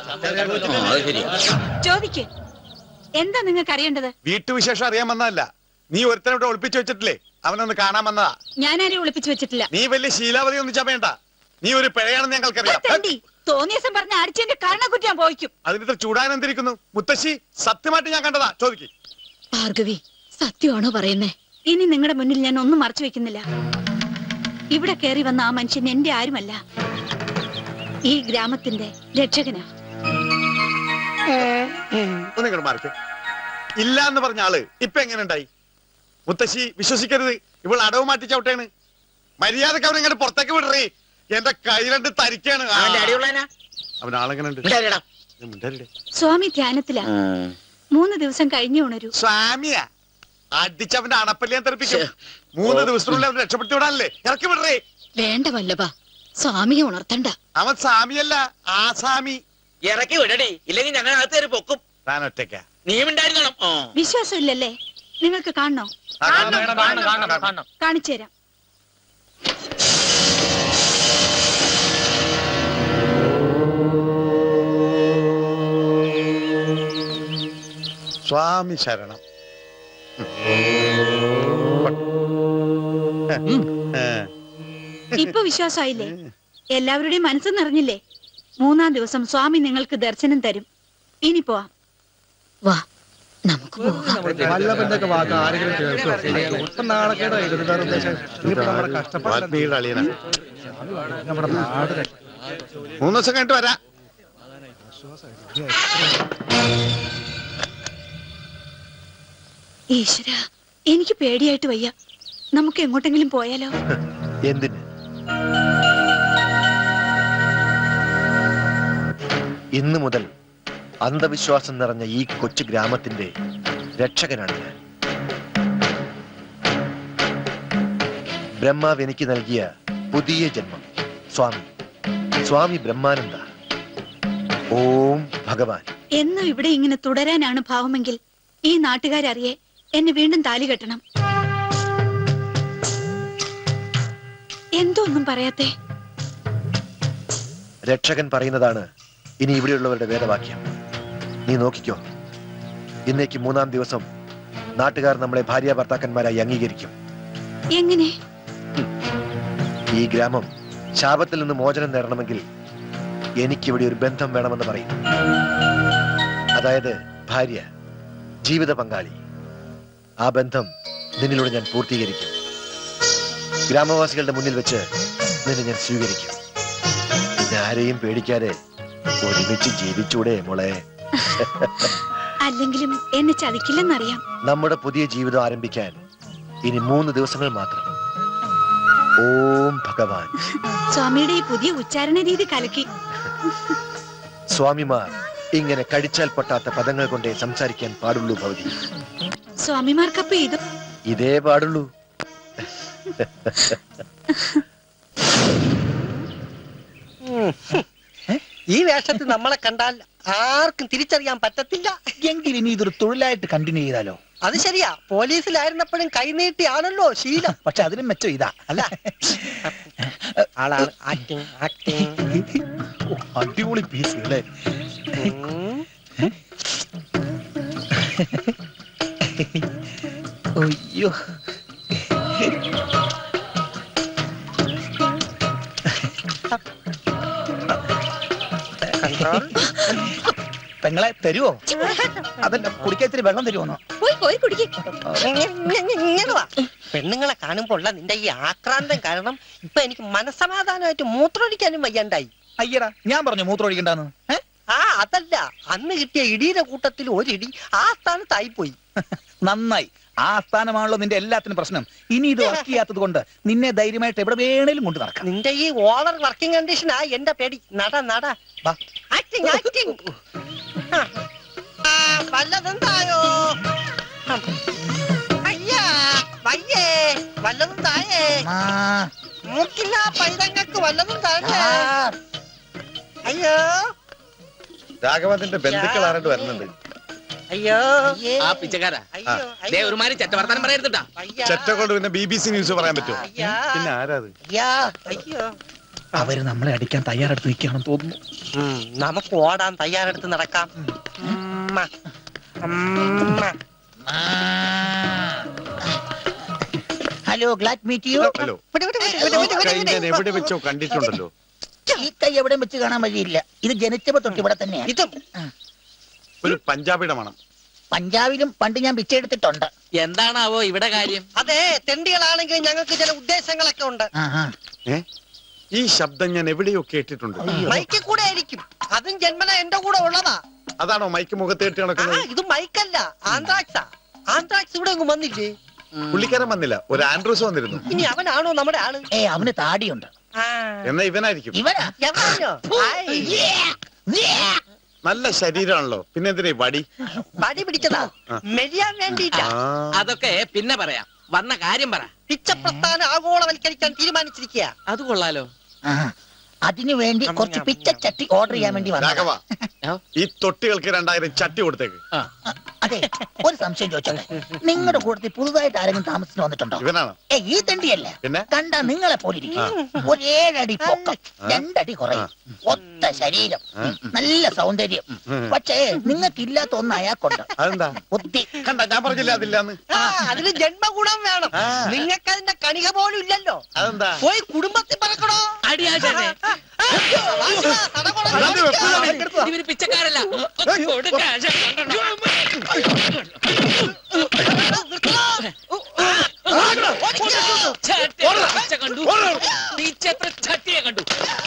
ചോദിക്ക് എന്താ നിങ്ങൾക്ക് അറിയേണ്ടത് വീട്ടുവിശേഷം അറിയാൻ വന്നതല്ല നീ ഒരുത്തനോട് ഒളിപ്പിച്ചു വെച്ചിട്ടില്ലേ അവനൊന്ന് കാണാൻ വന്നതാ ഞാനാരെയും ഒളിപ്പിച്ചു വെച്ചിട്ടില്ല നീ വലിയ ശീലാവതി ഒന്നും ചമയണ്ട നീ ഒരു പിഴയാണെന്ന് ഞങ്ങൾക്കറിയാം തണ്ടി തോന്നിയ ദിവസം പറഞ്ഞ അടിച്ചതിന്റെ കരണക്കുറ്റി ഞാൻ പോയിക്കും അതിനിത്ര ചൂടാൻ എന്തിരിക്കുന്നു മുത്തശ്ശി സത്യമായിട്ട് ഞാൻ കണ്ടതാ ചോദിക്ക് ഭാർഗവി സത്യമാണോ പറയുന്നേ ഇനി നിങ്ങളുടെ മുന്നിൽ ഞാൻ ഒന്നും മറച്ചു വെക്കുന്നില്ല ഇവിടെ കയറി വന്ന ആ മനുഷ്യൻ എന്റെ ആരുമല്ല ഈ ഗ്രാമത്തിന്റെ രക്ഷകനാ ഒന്നിങ്ങോട്ട് മാറിക്കേ ഇല്ല എന്ന് പറഞ്ഞ ആള് ഇപ്പൊ എങ്ങനെ ഉണ്ടായി മുത്തശ്ശി വിശ്വസിക്കരുത് ഇവൾ അടവ് മാറ്റി ചവിട്ടേണ് മര്യാദക്ക് അവൻ ഇങ്ങോട്ട് പുറത്തേക്ക് വിടറേ എന്റെ കൈ രണ്ട് തരിക്കാണ് ആ. അവന്റെ അടിയുള്ളനാ അവൻ ആളെങ്ങനെ ഉണ്ട് മിണ്ടാതിരിടാ. മിണ്ടാതിരിടെ. സ്വാമി ധ്യാനത്തിലാ മൂന്ന് ദിവസം കഴിഞ്ഞേ ഉണരൂ സ്വാമിയാ അടിച്ചവന്റെ അണപ്പല്ലിയാൻ തെറിപ്പിക്കും മൂന്ന് ദിവസത്തിനുള്ളിൽ അവൻ രക്ഷപ്പെടുത്തി വിടാനല്ലേ ഇറക്കി വിടറേ വേണ്ട വല്ലഭ സ്വാമിയെ ഉണർത്തണ്ട അവൻ സ്വാമിയല്ല ആസാമി ഇറക്കി വിടടി ഇല്ലെങ്കിൽ ഞങ്ങൾ അകത്ത് കയറി പൊക്കും താൻ ഒറ്റയ്ക്ക നീ ഉണ്ടായിരിക്കണം ഓ വിശ്വാസമില്ലല്ലേ നിങ്ങൾക്ക് കാണണോ കാണിച്ചു തരാം സ്വാമി ശരണം ഇപ്പൊ വിശ്വാസമായില്ലേ എല്ലാവരുടെയും മനസ്സ് നിറഞ്ഞില്ലേ മൂന്നാം ദിവസം സ്വാമി നിങ്ങൾക്ക് ദർശനം തരും ഇനി പോവാം വാ നമുക്ക് പോകാം വല്ലഭന്റെ ഒക്കെ വാക്ക് ആരെങ്കിലും കേൾക്കോ ഇപ്പൊ നാണക്കേടായിരുന്നു വേറെ ഉദ്ദേശം ഇനിയിപ്പോ നമ്മുടെ കഷ്ടപ്പാട് വാൽമീകിയുടെ അളിയനാ നമ്മുടെ നാട് മൂന്ന് ദിവസം കഴിഞ്ഞിട്ട് വരാം ഈശ്വര എനിക്ക് പേടിയായിട്ട് വയ്യ നമുക്ക് എങ്ങോട്ടെങ്കിലും പോയാലോ എന്തിന് ഇന്നു മുതൽ അന്ധവിശ്വാസം നിറഞ്ഞ ഈ കൊച്ചു ഗ്രാമത്തിന്റെ രക്ഷകനാണ് ഞാൻ ബ്രഹ്മാവ് എനിക്ക് നൽകിയ പുതിയ ജന്മം സ്വാമി സ്വാമി ബ്രഹ്മാനന്ദ ഓം ഭഗവാൻ എന്നും ഇവിടെ ഇങ്ങനെ തുടരാനാണ് ഭാവമെങ്കിൽ ഈ നാട്ടുകാരറിയെ എന്നെ വീണ്ടും താലി കെട്ടണം എന്തോ ഒന്നും പറയാത്തേ രക്ഷകൻ പറയുന്നതാണ് ഇനി ഇവിടെയുള്ളവരുടെ വേദവാക്യം നീ നോക്കിക്കോ ഇന്നേക്ക് മൂന്നാം ദിവസം നാട്ടുകാർ നമ്മളെ ഭാര്യ ഭർത്താക്കന്മാരായി അംഗീകരിക്കും എങ്ങനെ ഈ ഗ്രാമം ശാപത്തിൽ നിന്ന് മോചനം നേടണമെങ്കിൽ എനിക്കിവിടെ ഒരു ബന്ധം വേണമെന്ന് പറയും അതായത് ഭാര്യ ജീവിത പങ്കാളി ആ ബന്ധം നിന്നിലൂടെ ഞാൻ പൂർത്തീകരിക്കും ഗ്രാമവാസികളുടെ മുന്നിൽ വെച്ച് നിന്നെ ഞാൻ സ്വീകരിക്കും പിന്നെ ആരെയും പേടിക്കാതെ ഒരുമിച്ച് ജീവിച്ചൂടെ മോളെ അല്ലെങ്കിലും എന്നെ ചതിക്കില്ലെന്നറിയാം നമ്മുടെ പുതിയ ജീവിതം ആരംഭിക്കാൻ ഇനി മൂന്ന് ദിവസങ്ങൾ മാത്രം ഓം ഭഗവാൻ സ്വാമിയുടെ ഈ പുതിയ ഉച്ചാരണ രീതി കലക്കി സ്വാമിമാർ ഇങ്ങനെ കടിച്ചാൽ പൊട്ടാത്ത പദങ്ങൾ കൊണ്ടേ സംസാരിക്കാൻ പാടുള്ളൂ ഭവതി സ്വാമിമാർക്കപ്പൊ ഇത് ഇതേ പാടുള്ളൂ ഈ വേഷത്തിൽ നമ്മളെ കണ്ടാൽ ആർക്കും തിരിച്ചറിയാൻ പറ്റത്തില്ല എങ്കിൽ ഇനി ഇതൊരു തൊഴിലായിട്ട് കണ്ടിന്യൂ ചെയ്താലോ അത് ശരിയാ പോലീസിലായിരുന്നപ്പോഴും കൈനീട്ടിയാണല്ലോ ശീലം പക്ഷെ അതിനും മെച്ചം ഇതാ അല്ല ആളാണ് ആക്ടിങ് ആക്ടിങ് അടിപൊളി പീസ് അല്ലേ അയ്യോ പെങ്ങളെ തരുവോ അതല്ല കുടിക്കാൻ ഇത്തിരി വെള്ളം തരുമോന്നോ പോയി പോയി കുടിക്ക് ഇങ്ങനെ വാ. പെണ്ണുങ്ങളെ കാണുമ്പോൾ ഉള്ള നിന്റെ ഈ ആക്രാന്തം കാരണം ഇപ്പൊ എനിക്ക് മനസമാധാനമായിട്ട് മൂത്രമൊഴിക്കാനും വയ്യാണ്ടായി അയ്യടാ ഞാൻ പറഞ്ഞു മൂത്രം ഒഴിക്കണ്ടെന്ന് ഏ? ആ അതല്ല അന്ന് കിട്ടിയ ഇടിയുടെ കൂട്ടത്തിൽ ഒരിടി ആ സ്ഥാനത്തായി പോയി നന്നായി ആ സ്ഥാനമാണല്ലോ നിന്റെ എല്ലാത്തിനും പ്രശ്നം ഇനി ഇത് വർക്ക് ചെയ്യാത്തത് കൊണ്ട് നിന്നെ ധൈര്യമായിട്ട് എവിടെ വേണേലും കൊണ്ട് നടക്കാം നിന്റെ ഈ ഓവർ വർക്കിംഗ് കണ്ടീഷനാ എന്റെ പേടി നട നട വാ. ആക്ടിങ് ആക്ടിങ് വല്ലതും തായോ അയ്യാ വയ്യേ വല്ലതും തായേ ആ, മൂക്കില്ല പൈതങ്ങൾക്ക് വല്ലതും താഴെ ആ. അയ്യോ രാഘവന്റെ ബന്ധുക്കൾ ആരാണ്ട് വരുന്നുണ്ട് അയ്യോ ആ പിച്ചക്കാരാ അയ്യോ ദേ അയ്യോ ഒരുമാതിരി ചെറ്റവർത്താനം പറയരുതട്ടാ അയ്യാ ചെറ്റ കൊണ്ട് പിന്നെ ബി ബി സി ന്യൂസ് പറയാൻ പറ്റുമോ അയ്യാ പിന്നെ ആരാത് അയ്യാ അയ്യോ അവര് നമ്മളെ അടിക്കാൻ തയ്യാറെടുത്ത് നിൽക്കുകയാണെന്ന് തോന്നുന്നു ഉം, നമുക്ക് ഓടാൻ തയ്യാറെടുത്ത് നടക്കാം ഉമ്മ. ഉമ്മ. Hello glad meet you hello വിട്, വിട്, വിട്, വിട്, വിട്, വിട്, കൈ വിട്. ഞാൻ എവിടെ വെച്ചോ കണ്ടിട്ടുണ്ടല്ലോ ഈ കൈ എവിടെയും വെച്ച് കാണാൻ വഴിയില്ല ഇത് ജനിച്ചപ്പോ തൊട്ട് ഇവിടെ തന്നെയാണ് ഇതും ഒരു പഞ്ചാബിയുടെ മണം പഞ്ചാബിലും പണ്ട് ഞാൻ പിച്ചെടുത്തിട്ടുണ്ട് എന്താണാവോ ഇവിടെ കാര്യം അതെ തെണ്ടികളാണെങ്കിൽ ഞങ്ങൾക്ക് ചില ഉദ്ദേശങ്ങളൊക്കെ ഉണ്ട് ആഹാ. ഏ ഈ ശബ്ദം ഞാൻ എവിടെയോ കേട്ടിട്ടുണ്ട് മൈക്കിൽ കൂടെ ആയിരിക്കും അതും ജന്മന എന്റെ കൂടെ ഉള്ളതാ അതാണോ മൈക്ക് മുഖത്ത് കെട്ടി ആ നടക്കുന്നത് ഇത് മൈക്കല്ല ആന്ത്രാക്സാ ആന്ത്രാക്സ് ഇവിടെ ഒന്നും വന്നില്ലേ പുള്ളിക്കാരൻ വന്നില്ല ഒരു ആൻഡ്രൂസ് വന്നിരുന്നു ഇനി അവനാണോ നമ്മുടെ ആള് ഏ അവന് താടിയുണ്ട് ആ. എന്നാ ഇവനായിരിക്കും ഇവനാ എവനാണോ? ആയ്. നല്ല ശരീരമാണല്ലോ പിന്നെ എന്തിനാ ഈ വടി വടി പിടിച്ചതാ മെരിയാൻ വേണ്ടിയിട്ടാ ആ. അതൊക്കെ പിന്നെ പറയാം വന്ന കാര്യം പറ പിച്ചപ്രസ്ഥാനം ആഗോളവൽക്കരിക്കാൻ തീരുമാനിച്ചിരിക്കുക അത് കൊള്ളാലോ അതിനു വേണ്ടി കുറച്ച് പിച്ച ചട്ടി ഓർഡർ ചെയ്യാൻ വേണ്ടി രാഘവ വന്നതാ ഈ തൊട്ടികൾക്ക് രണ്ടായിരം ചട്ടി കൊടുത്തേക്ക് അതെ ഒരു സംശയം ചോദിച്ചോട്ടെ നിങ്ങളുടെ കൂട്ടത്തിൽ പുതുതായിട്ട് ആരെങ്കിലും താമസിച്ചു വന്നിട്ടുണ്ടോ ഇവനാണോ ഏ ഈ തണ്ടിയല്ല പിന്നെ കണ്ട നിങ്ങളെ പോലിരിക്കും ഒരു ഏഴടി പൊക്കം രണ്ടടി കുറയും ഒത്ത ശരീരം നല്ല സൗന്ദര്യം പക്ഷേ നിങ്ങൾക്ക് ഇല്ലാത്ത ഒന്ന് അയാൾക്കുണ്ട് അതെന്താ ബുദ്ധി കണ്ട ഞാൻ പറഞ്ഞില്ല അതില്ലാന്ന് ആ അതിന് ജന്മഗുണം വേണം നിങ്ങൾക്ക് അതിന്റെ കണിക പോലും ഇല്ലല്ലോ അതെന്താ പോയി കുടുംബത്തിൽ പറക്കണോ അടിയാശാനെ അയ്യോ, വാശിമാ, തടകൊട ഇതെന്ത് വെപ്പിലാ? ഇവര് പിച്ചക്കാരല്ല കൊടുക്ക ആശാൻ കൊണ്ടുവരണം. ചട്ടി പിച്ച കണ്ടു പിച്ചത്ര ചട്ടിയെ കണ്ടു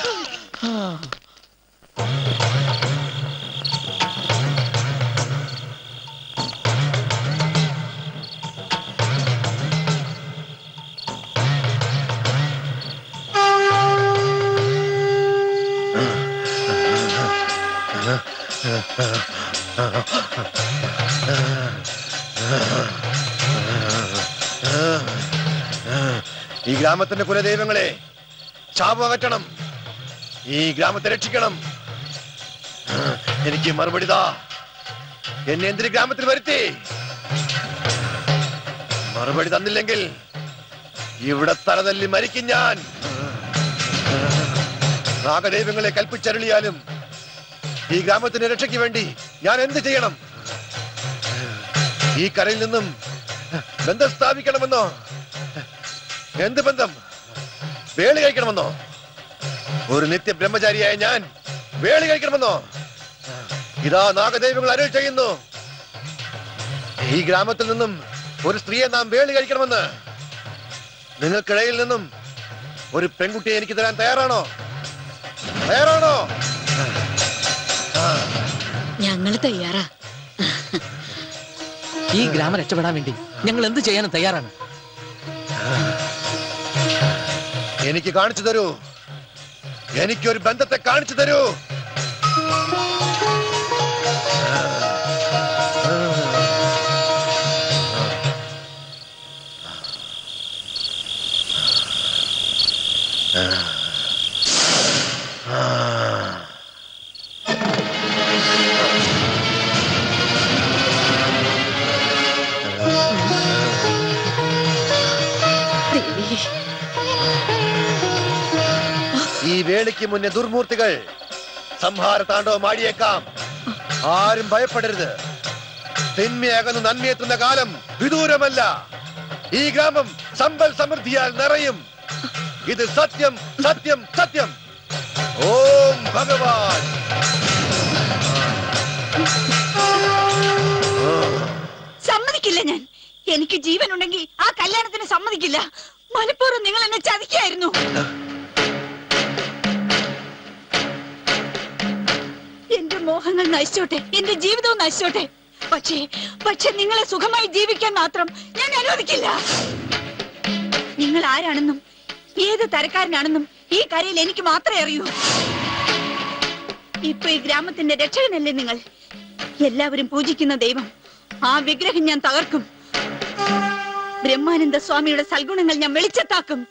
ഈ ഗ്രാമത്തിന്റെ കുലദൈവങ്ങളെ ശാപം അകറ്റണം ഈ ഗ്രാമത്തെ രക്ഷിക്കണം എനിക്ക് മറുപടി താ എന്നെ എന്തിന് ഗ്രാമത്തിൽ വരുത്തി മറുപടി തന്നില്ലെങ്കിൽ ഇവിടെ തലതല്ലി മരിക്കും ഞാൻ നാഗദൈവങ്ങളെ കൽപ്പിച്ചരുളിയാലും ഈ ഗ്രാമത്തിന്റെ രക്ഷയ്ക്ക് വേണ്ടി ഞാൻ എന്ത് ചെയ്യണം ഈ കരയിൽ നിന്നും ബന്ധം സ്ഥാപിക്കണമെന്നോ എന്ത് ബന്ധം വേളി കഴിക്കണമെന്നോ ഒരു നിത്യ ബ്രഹ്മചാരിയായ ഞാൻ വേളി കഴിക്കണമെന്നോ ഇതാ നാഗദൈവങ്ങൾ അരുൾ ചെയ്യുന്നു ഈ ഗ്രാമത്തിൽ നിന്നും ഒരു സ്ത്രീയെ നാം വേളി കഴിക്കണമെന്ന് നിങ്ങൾക്കിടയിൽ നിന്നും ഒരു പെൺകുട്ടിയെ എനിക്ക് തരാൻ തയ്യാറാണോ തയ്യാറാണോ ഞങ്ങള് തയ്യാറാ ഈ ഗ്രാമം രക്ഷപ്പെടാൻ വേണ്ടി ഞങ്ങൾ എന്ത് ചെയ്യാനും തയ്യാറാണ് എനിക്ക് കാണിച്ചു തരൂ എനിക്കൊരു ബന്ധത്തെ കാണിച്ചു തരൂ ദേവി ഈ വേളിക്ക് മുന്നേ ദുർമൂർത്തികൾ സംഹാര താണ്ഡവം ആടിയേക്കാം ആരും ഭയപ്പെടരുത് തിന്മയകന്ന് നന്മയെത്തുന്ന കാലം വിദൂരമല്ല ഈ ഗ്രാമം സമ്പൽ സമൃദ്ധിയാൽ നിറയും ഇത് സത്യം സത്യം സത്യം ഓം ഭഗവാൻ സമ്മതിക്കില്ല ഞാൻ എനിക്ക് ജീവൻ ഉണ്ടെങ്കിൽ ആ കല്യാണത്തിന് സമ്മതിക്കില്ല മനഃപൂർവ്വം നിങ്ങൾ എന്നെ ചതിക്കായിരുന്നു എന്റെ മോഹങ്ങൾ നശിച്ചോട്ടെ എന്റെ ജീവിതവും നശിച്ചോട്ടെ പക്ഷേ പക്ഷെ നിങ്ങളെ സുഖമായി ജീവിക്കാൻ മാത്രം ഞാൻ അനുവദിക്കില്ല നിങ്ങൾ ആരാണെന്നും ഏത് തരക്കാരനാണെന്നും ഈ കരയിൽ എനിക്ക് മാത്രമേ അറിയൂ ഇപ്പൊ ഈ ഗ്രാമത്തിന്റെ രക്ഷകനല്ലേ നിങ്ങൾ എല്ലാവരും പൂജിക്കുന്ന ദൈവം ആ വിഗ്രഹം ഞാൻ തകർക്കും ബ്രഹ്മാനന്ദ സ്വാമിയുടെ സൽഗുണങ്ങൾ ഞാൻ വെളിച്ചത്താക്കും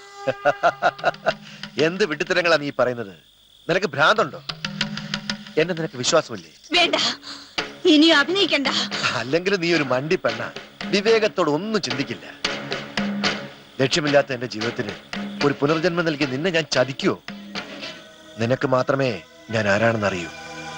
എന്ത് വിഡിത്തരങ്ങളാ നീ പറയുന്നത് നിനക്ക് ഭ്രാന്തുണ്ടോ എന്നെ നിനക്ക് വിശ്വാസമില്ലേ വേണ്ട ഇനിയും അഭിനയിക്കണ്ട അല്ലെങ്കിൽ നീ ഒരു മണ്ടി പെണ്ണ വിവേകത്തോട് ഒന്നും ചിന്തിക്കില്ല ലക്ഷ്യമില്ലാത്ത എന്റെ ജീവിതത്തിന് ഒരു പുനർജന്മം നൽകി നിന്നെ ഞാൻ ചതിക്കുവോ നിനക്ക് മാത്രമേ ഞാൻ ആരാണെന്ന് അറിയൂ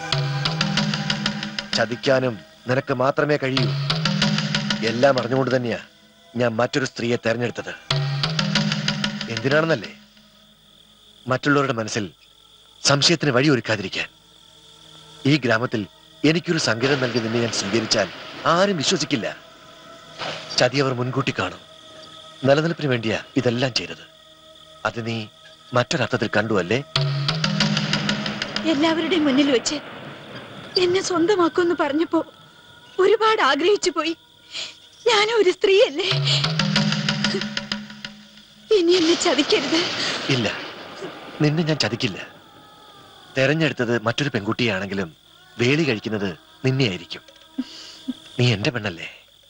ചതിക്കാനും നിനക്ക് മാത്രമേ കഴിയൂ എല്ലാം അറിഞ്ഞുകൊണ്ട് തന്നെയാ ഞാൻ മറ്റൊരു സ്ത്രീയെ തെരഞ്ഞെടുത്തത് എന്തിനാണെന്നല്ലേ മറ്റുള്ളവരുടെ മനസ്സിൽ സംശയത്തിന് വഴിയൊരുക്കാതിരിക്കാൻ ഈ ഗ്രാമത്തിൽ എനിക്കൊരു സങ്കേതം നൽകി നിന്നെ ഞാൻ സ്വീകരിച്ചാൽ ആരും വിശ്വസിക്കില്ല ചതിയവർ മുൻകൂട്ടി കാണും നിലനിൽപ്പിന് വേണ്ടിയാ ഇതെല്ലാം ചെയ്തത് അത് നീ മറ്റൊരർത്ഥത്തിൽ കണ്ടു അല്ലേ എല്ലാവരുടെയും മുന്നിൽ വെച്ച് എന്നെ സ്വന്തമാക്കുമെന്ന് പറഞ്ഞപ്പോ ഒരുപാട് ആഗ്രഹിച്ചു പോയി ഞാനും ഒരു സ്ത്രീയല്ലേ ഇനി എന്നെ ചതിക്കരുത് ഇല്ല നിന്നെ ഞാൻ ചതിക്കില്ല തെരഞ്ഞെടുത്തത് മറ്റൊരു പെൺകുട്ടിയാണെങ്കിലും വേലി കഴിക്കുന്നത് നിന്നെയായിരിക്കും നീ എന്റെ പെണ്ണല്ലേ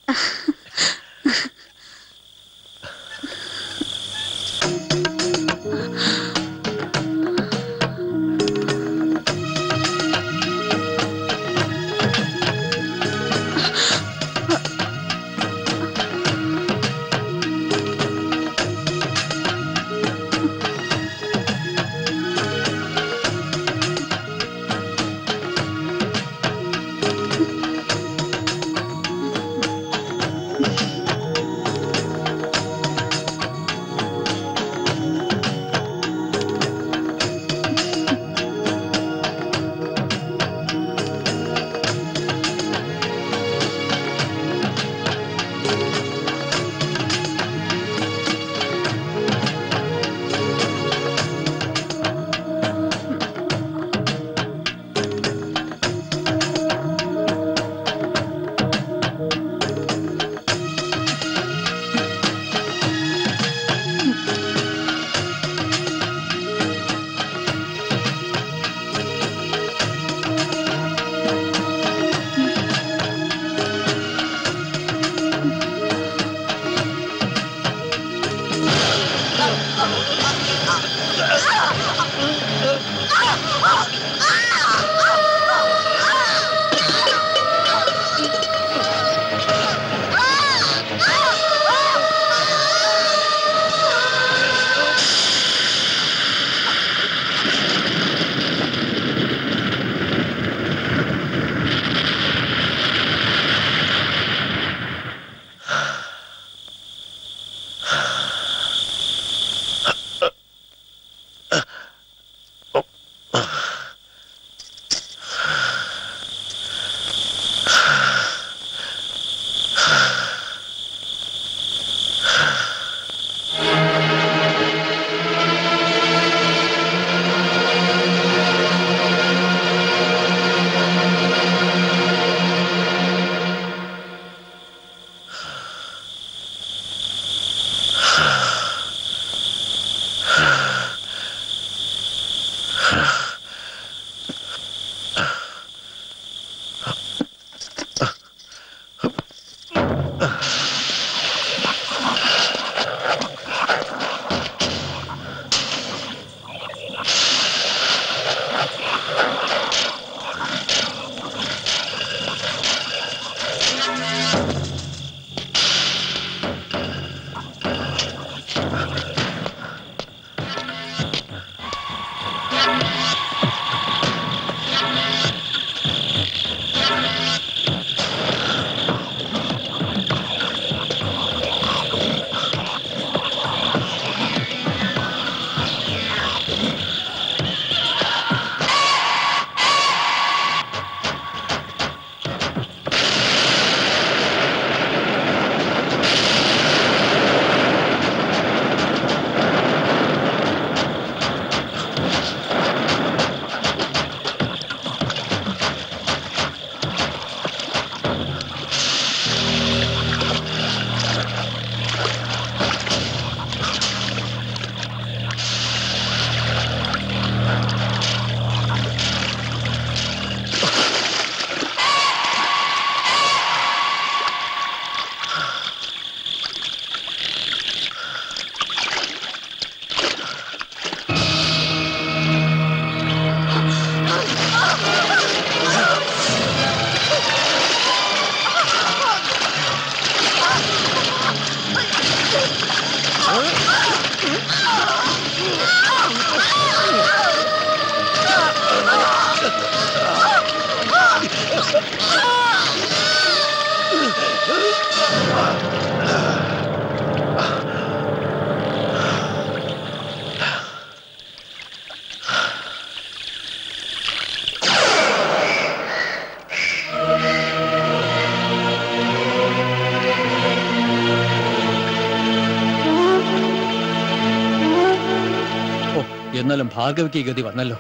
എന്നാലും ഭാർഗവിക്ക് ഈ ഗതി വന്നല്ലോ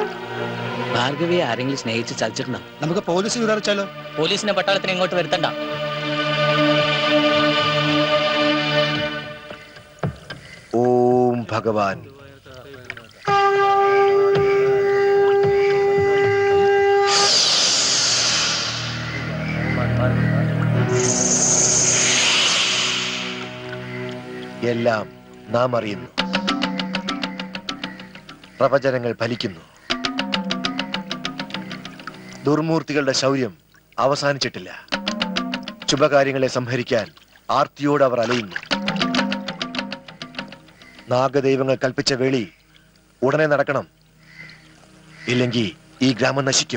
ഭാർഗവിയെ ആരെങ്കിലും സ്നേഹിച്ച് ചതിച്ചിട്ടുണ്ടോ നമുക്ക് പോലീസിന് വിചാരിച്ചാലോ പോലീസിനെ പട്ടാളത്തിന് ഇങ്ങോട്ട് വരുത്തണ്ട ഓം ഭഗവാൻ എല്ലാം നാം അറിയുന്നു പ്രവചനങ്ങൾ ഫലിക്കുന്നു ദുർമൂർത്തികളുടെ ശൗര്യം അവസാനിച്ചിട്ടില്ല ശുഭകാര്യങ്ങളെ സംഹരിക്കാൻ ആർത്തിയോട് അവർ അലയുന്നു നാഗദൈവങ്ങൾ കൽപ്പിച്ച വേളി ഉടനെ നടക്കണം ഇല്ലെങ്കിൽ ഈ ഗ്രാമം നശിക്കും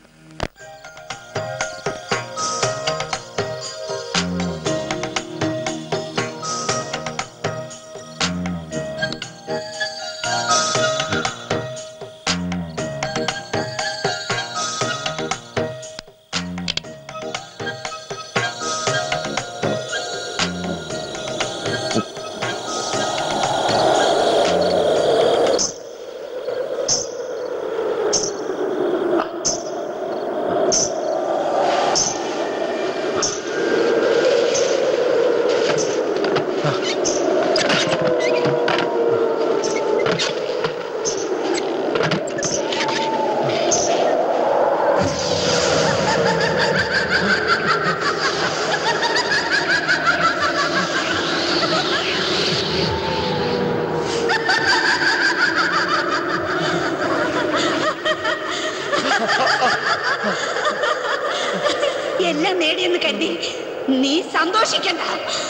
എല്ലാം നേടിയെന്ന് കരുതി നീ സന്തോഷിക്കണ്ട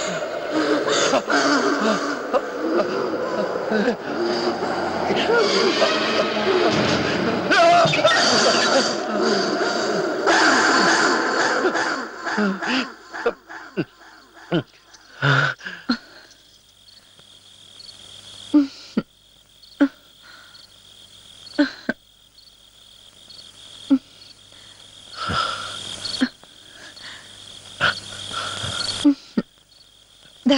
ദാ.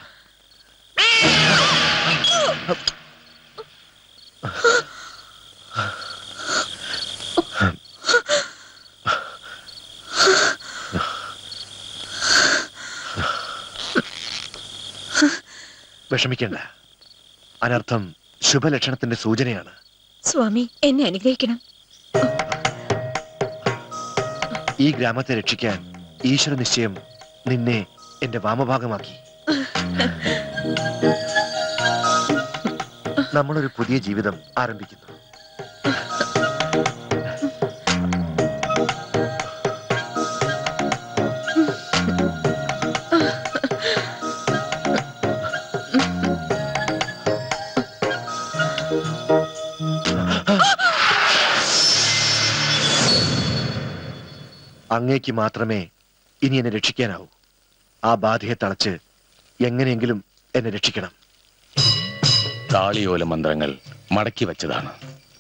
വിഷമിക്കേണ്ട അനർത്ഥം ശുഭലക്ഷണത്തിന്റെ സൂചനയാണ് സ്വാമി എന്നെ അനുഗ്രഹിക്കണം ഈ ഗ്രാമത്തെ രക്ഷിക്കാൻ ഈശ്വര നിശ്ചയം നിന്നെ എന്റെ വാമഭാഗമാക്കി നമ്മളൊരു പുതിയ ജീവിതം ആരംഭിക്കുന്നു അങ്ങേക്ക് മാത്രമേ ഇനി എന്നെ രക്ഷിക്കാനാവൂ ആ ബാധയെ തളച്ച് എങ്ങനെയെങ്കിലും എന്നെ രക്ഷിക്കണം താളിയോല മന്ത്രങ്ങൾ മടക്കി വച്ചതാണ്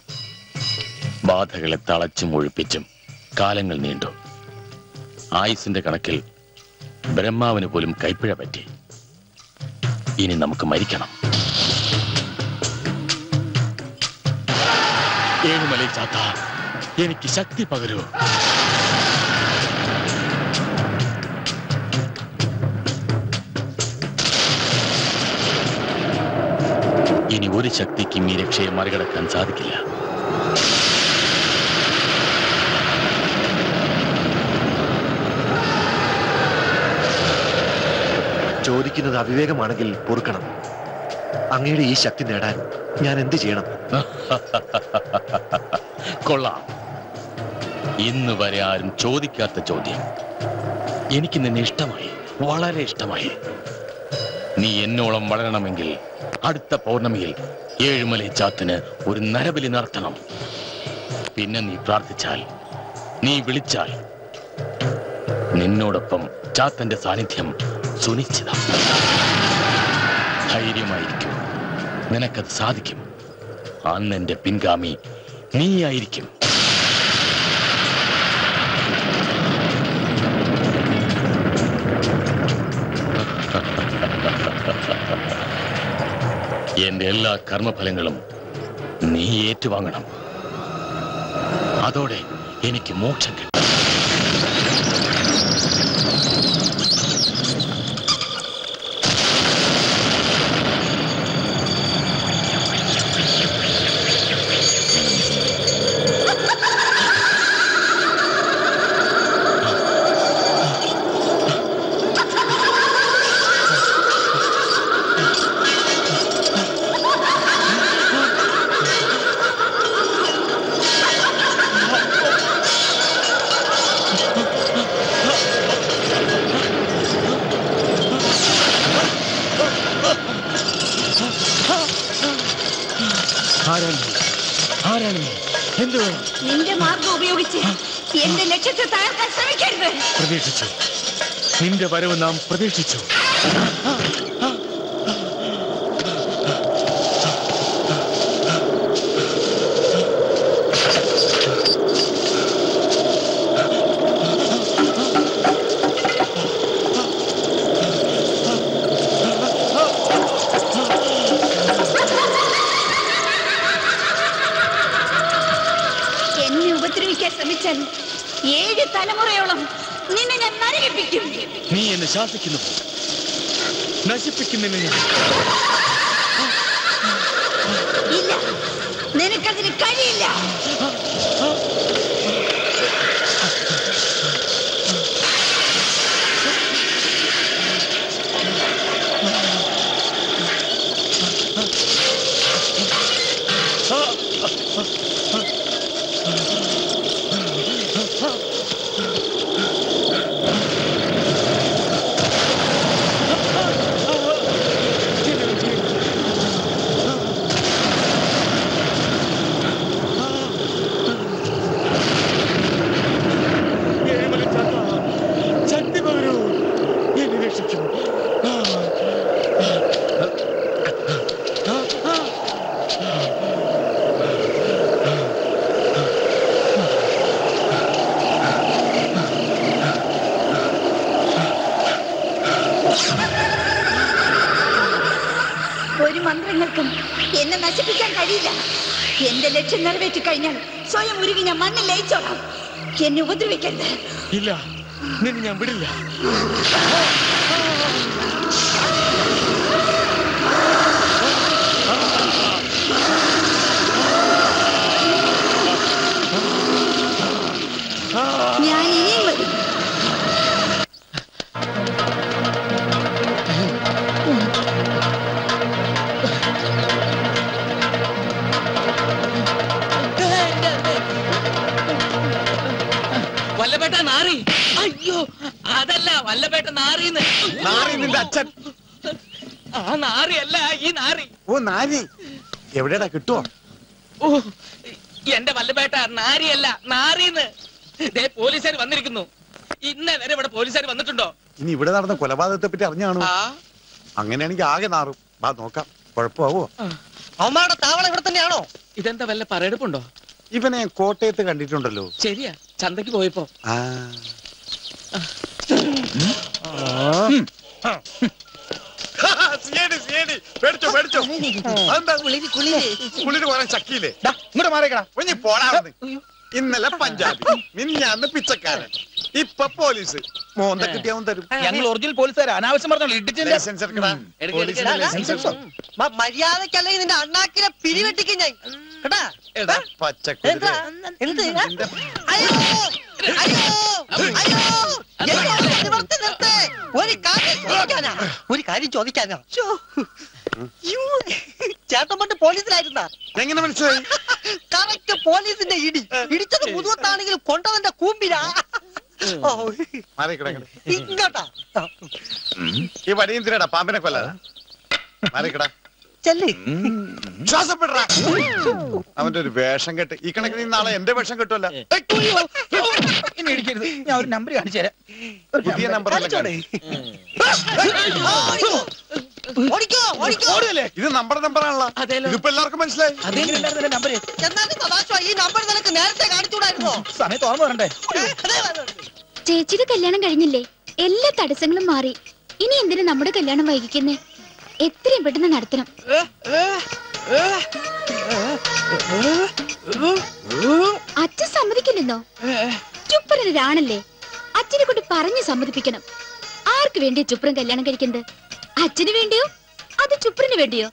ബാധകളെ തളച്ചും ഒഴിപ്പിച്ചും കാലങ്ങൾ നീണ്ടു ആയുസിന്റെ കണക്കിൽ ബ്രഹ്മാവിന് പോലും കൈപ്പിഴ പറ്റി ഇനി നമുക്ക് മരിക്കണം ഏഴുമലൈ ചാത്ത എനിക്ക് ശക്തി പകരൂ ഇനി ഒരു ശക്തിക്കും ഈ രക്ഷയെ മറികടക്കാൻ സാധിക്കില്ല ചോദിക്കുന്നത് അവിവേകമാണെങ്കിൽ പൊറുക്കണം അങ്ങയുടെ ഈ ശക്തി നേടാൻ ഞാൻ എന്ത് ചെയ്യണം കൊള്ളാം ഇന്ന് വരെ ആരും ചോദിക്കാത്ത ചോദ്യം എനിക്ക് നിന്നെ ഇഷ്ടമായി വളരെ ഇഷ്ടമായി നീ എന്നോളം വളരണമെങ്കിൽ അടുത്ത പൗർണമിയിൽ ഏഴുമലൈ ചാത്തിന് ഒരു നരബലി നടത്തണം പിന്നെ നീ പ്രാർത്ഥിച്ചാൽ നീ വിളിച്ചാൽ നിന്നോടൊപ്പം ചാത്തന്റെ സാന്നിധ്യം സുനിശ്ചിതം ധൈര്യമായിരിക്കും നിനക്കത് സാധിക്കും അന്ന് എന്റെ പിൻഗാമി നീയായിരിക്കും എന്റെ എല്ലാ കർമ്മഫലങ്ങളും നീ ഏറ്റുവാങ്ങണം അതോടെ എനിക്ക് മോക്ഷം കിട്ടും നിന്റെ മാർഗം ഉപയോഗിച്ച് എന്റെ ലക്ഷ്യത്തെ തകർക്കാൻ ശ്രമിക്കരുത് പ്രതീക്ഷിച്ചു നിന്റെ വരവ് നാം പ്രതീക്ഷിച്ചു എന്നെ ഉപദ്രവിക്കാൻ ശ്രമിച്ചാൽ ഏഴ് തലമുറയോളം നിന്നെ ഞാൻ നരകിപ്പിക്കും നീ എന്നെ ശാസിക്കുന്നു നശിപ്പിക്കുന്നതിന് ഞാൻ ഇല്ല നിനക്കതിന് കഴിയില്ല ശക്തി പകരൂ എന്നെ രക്ഷിക്കൂ ആ. ഒരു മന്ത്രങ്ങൾക്കും എന്നെ നശിപ്പിക്കാൻ കഴിയില്ല എന്റെ ലക്ഷ്യം നിറവേറ്റി കഴിഞ്ഞാൽ സ്വയം ഉരുകി ഞാൻ മണ്ണിൽ ലയിച്ചോളാം എന്നെ ഉപദ്രവിക്കരുത് ഇല്ല നിന്നെ ഞാൻ വിടില്ല ഞാൻ ഇനിയും വരും വല്ലപേട്ട നാറി അയ്യോ അതല്ല വല്ലപേട്ട നാറിന്ന് നാറി നിന്റെ അച്ഛൻ ആ നാറിയല്ല ഈ നാറി ഓ നാരി എവിടെടാ കിട്ടുവോ ഓ എന്റെ വല്ലപേട്ട നാരിയല്ല നാറിന്ന് ദേ പോലീസുകാർ വന്നിരിക്കുന്നു ഇന്നേ വരെ ഇവിടെ പോലീസുകാർ വന്നിട്ടുണ്ടോ ഇനി ഇവിടെ നടന്ന കൊലപാതകത്തെ പറ്റി അറിഞ്ഞാണോ ആ അങ്ങനെയാണെങ്കിൽ ആകെ നാറും വാ നോക്കാം കുഴപ്പമാവോ അവന്മാരുടെ താവളം ഇവിടെ തന്നെയാണോ ഇതെന്താ വല്ല പറയെടുപ്പുണ്ടോ ഇവനെ കോട്ടയത്ത് കണ്ടിട്ടുണ്ടല്ലോ ശരിയാ ചന്തക്ക് പോയപ്പോ ആ സിയേടി, സിയേടി. പേടിച്ചോ, പേടിച്ചോ. അതെന്താ? കുളിര് കുറെ ചക്കിയില്ലേ ഇങ്ങോട്ട് മാറിക്കടാ ഒഞ്ഞി പോടാ അവിടുന്ന്. ഇന്നലെ പഞ്ചാബി മിന്നാന്ന് പിച്ചക്കാരൻ ഇപ്പൊ പോലീസ് മോന്ത കിട്ടിയാവും തരും ഞങ്ങൾ ഒറിജിനൽ പോലീസുകാർ അനാവശ്യം പറഞ്ഞോളൂ ഇടിച്ചില്ല ലൈസൻസ് എടുക്കടാ പോലീസിന്റെ ലൈസൻസ് എടുത്തോ മര്യാദക്കല്ലെങ്കിൽ നിന്റെ അണ്ണാക്കിനെ പിരിവെട്ടിക്കും ഞാൻ കേട്ടാ പച്ചക്കുതിര എന്താ? എന്ത് അയ്യോ അയ്യോ അയ്യോ എന്നെ നിവർത്തി നിർത്ത്. ഒരു കാര്യം ചോദിക്കാനാ ഒരു കാര്യം ചോദിക്കാനാ ശ്ശോ. യ്യോ. ചേട്ടൻ പണ്ട് പോലീസിലായിരുന്ന എങ്ങനെ മനസ്സിലായി കറക്റ്റ് പോലീസിന്റെ ഇടി ഇടിച്ചത് മുതുവത്താണെങ്കിലും കൊണ്ടവന്റെ കൂമ്പിരാ ഓ, മാറിക്കടാ ഇങ്ങോട്ടാ ഈ വടിയന്തിരടാ പാമ്പിനെ കൊല്ലാ മാറിക്കടാ ചെല്ല് ശ്വാസപ്പെടാ അവന്റെ ഒരു വേഷം കെട്ട് ഈ കണക്കിന് ഈ നാളെ എന്റെ വേഷം കെട്ടുമല്ല ഇനി ഇടിക്കരുത് ഞാൻ ഒരു നമ്പർ കാണിച്ചു തരാം പുതിയ നമ്പർ ഓടിക്കോ ഓടിക്കോ ഇത് നമ്മുടെ നമ്പറാണല്ലോ ഇതിപ്പോ എല്ലാവർക്കും മനസ്സിലായി നമ്പർ എന്നാലും സദാശിവ ഈ നമ്പർ നിനക്ക് നേരത്തെ കാണിച്ചുകൂടായിരുന്നോ സമയത്ത് ഓർമ്മ വരണ്ടേ ചേച്ചിയുടെ കല്യാണം കഴിഞ്ഞില്ലേ എല്ലാ തടസ്സങ്ങളും മാറി ഇനി എന്തിനു നമ്മുടെ കല്യാണം വൈകിക്കുന്നേ എത്രയും പെട്ടെന്ന് നടത്തണം അച്ഛൻ സമ്മതിക്കില്ലെന്നോ ചുപ്പരനാണല്ലേ അച്ഛനെ കൊണ്ട് പറഞ്ഞു സമ്മതിപ്പിക്കണം ആർക്ക് വേണ്ടിയാ ചുപ്രൻ കല്യാണം കഴിക്കുന്നത് അച്ഛന് വേണ്ടിയോ അത് ചുപ്രന് വേണ്ടിയോ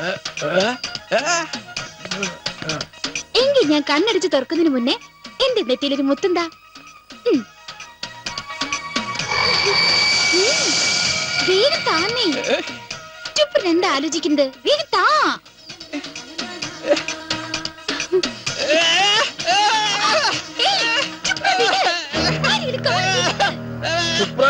എങ്കിൽ ഞാൻ കണ്ണടിച്ച് തുറക്കുന്നതിന് മുന്നേ എന്റെ നെറ്റിയിലൊരു മുത്തുണ്ടാ ഉം. ഉം. വേഗം താന്നേ ചുപ്രൻ എന്താ ആലോചിക്കുന്നത് വേഗം താ ഏയ്, ചുപ്രൻ വിട്. ആരെങ്കിലും കാണുന്നു.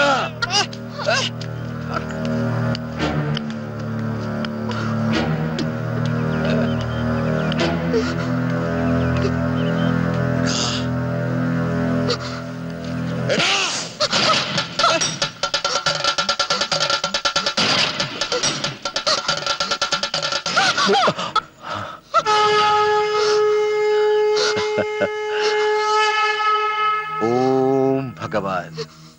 ഓം ഭഗവാൻ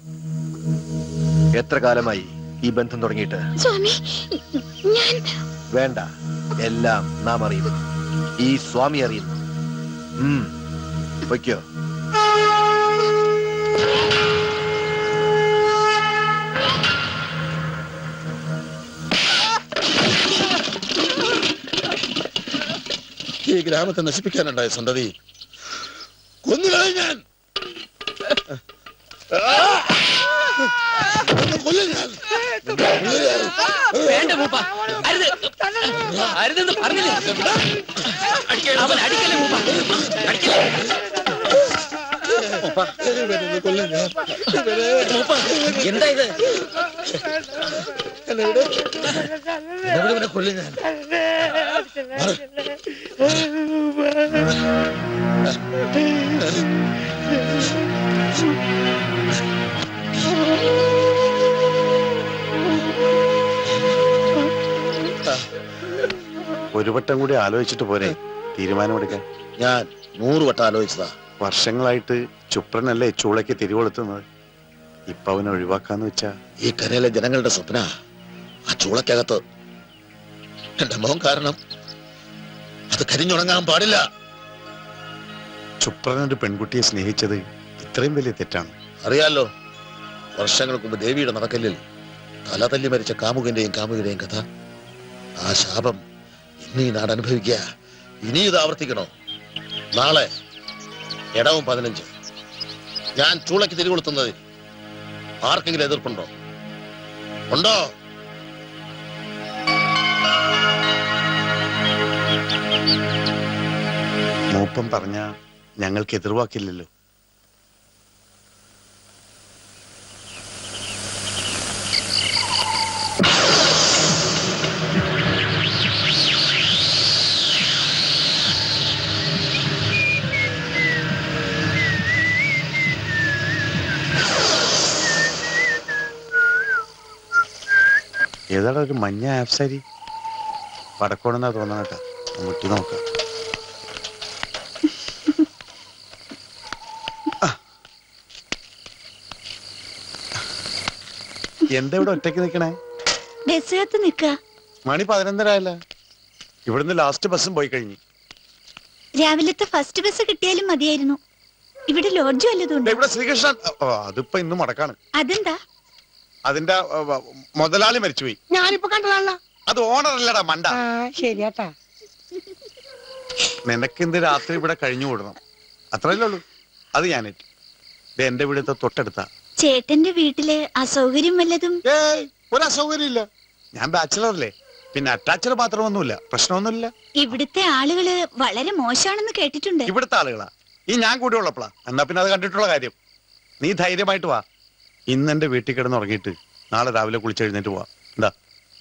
എത്ര കാലമായി ഈ ബന്ധം തുടങ്ങിയിട്ട് സ്വാമി ഞാൻ വേണ്ട എല്ലാം നാം അറിയും ഈ സ്വാമി അറിയുന്നു ഉം, വയ്ക്കോ ഈ ഗ്രാമത്തെ നശിപ്പിക്കാനുണ്ടായ സന്തതി കൊന്നുകളയും ഞാൻ കൊല്ലും ഞാൻ വേണ്ട മൂപ്പ അരുത് അരുതെന്ന് പറഞ്ഞില്ലേ അവൻ അടിക്കല്ലേ മൂപ്പ അടിക്കല്ലേ കൊല്ലും ഞാൻ മൂപ്പ എന്താ ഇത് എന്നെ വിട്. എന്നെ വിട്, ഇവനെ കൊല്ലും ഞാൻ ഒരു വട്ടം കൂടി ആലോചിച്ചിട്ട് പോരെ തീരുമാനമെടുക്കാൻ ഞാൻ നൂറ് വട്ടം ആലോചിച്ചതാ വർഷങ്ങളായിട്ട് ചുപ്രനല്ലേ ചൂളയ്ക്ക് തിരികൊളുത്തുന്നത് ഇപ്പൊ അവനെ ഒഴിവാക്കാന്ന് വെച്ചാ ഈ കരയിലെ ജനങ്ങളുടെ സ്വപ്ന ആ ചൂളക്കകത്ത് എന്റെ മോൻ കാരണം അത് കരിഞ്ഞുണങ്ങാൻ പാടില്ല ചുപ്രനൊരു പെൺകുട്ടിയെ സ്നേഹിച്ചത് ഇത്രയും വലിയ തെറ്റാണ് അറിയാലോ വർഷങ്ങൾക്ക് മുമ്പ് ദേവിയുടെ നടക്കല്ലിൽ തല തല്ലി മരിച്ച കാമുകന്റെയും കാമുകയുടെയും കഥ ആ ശാപം ഇന്ന് ഈ നാട് അനുഭവിക്കുക ഇനി ഇത് ആവർത്തിക്കണോ നാളെ ഇടവും പതിനഞ്ച് ഞാൻ ചൂളയ്ക്ക് തിരികൊളുത്തുന്നത് ആർക്കെങ്കിലും എതിർപ്പുണ്ടോ ഉണ്ടോ മൂപ്പം പറഞ്ഞ ഞങ്ങൾക്ക് എതിർവാക്കില്ലല്ലോ ഏതാടാ ഒരു മഞ്ഞ ആപ്സാരി വടക്കോണെന്നാ തോന്നണ കേട്ടാ മുട്ടി നോക്കാം എന്താ ഇവിടെ ഒറ്റയ്ക്ക് നിൽക്കണേ ബസ്സിനകത്ത് നിക്ക മണി പതിനൊന്നരായല്ല ഇവിടുന്ന് ലാസ്റ്റ് ബസ്സും പോയി കഴിഞ്ഞു രാവിലത്തെ ഫസ്റ്റ് ബസ് കിട്ടിയാലും മതിയായിരുന്നു ഇവിടെ ലോഡ്ജ് വല്ലതും ദേ ഇവിടെ ശ്രീകൃഷ്ണൻ ഓ, അതിപ്പോ ഇന്ന് മുടക്കാണ് അതെന്താ അതിന്റെ ആ, വ- മുതലാളി മരിച്ചുപോയി ഞാനിപ്പോ കണ്ടതാണല്ലോ അത് ഓണർ അല്ലടാ മണ്ട ആ ശരിയാട്ടാ നിനക്ക് ഇന്ന് രാത്രി ഇവിടെ കഴിഞ്ഞു കൂടണം അത്രയല്ലേ ഉള്ളൂ അത് ഞാൻ ഏറ്റു. ദേ എന്റെ വീടത്തെ തൊട്ടടുത്താ ചേട്ടന്റെ വീട്ടില് അസൗകര്യം വല്ലതും ഏയ് ഒരു അസൗകര്യം ഇല്ല ഞാൻ ബാച്ചിലർ അല്ലേ പിന്നെ അറ്റാച്ചഡ് മാത്രമൊന്നുമില്ല പ്രശ്നമൊന്നുമില്ല ഇവിടുത്തെ ആളുകള് വളരെ മോശമാണെന്ന് കേട്ടിട്ടുണ്ട് ഇവിടുത്തെ ആളുകളാ ഈ ഞാൻ കൂടി ഉള്ളപ്പോഴാ എന്നാ പിന്നെ അത് കണ്ടിട്ടുള്ള കാര്യം നീ ധൈര്യമായിട്ട് വാ ഇന്ന് എന്റെ വീട്ടിൽ കിടന്ന് ഉറങ്ങിയിട്ട് നാളെ രാവിലെ കുളിച്ചെഴുന്നേറ്റ് പോവാ എന്താ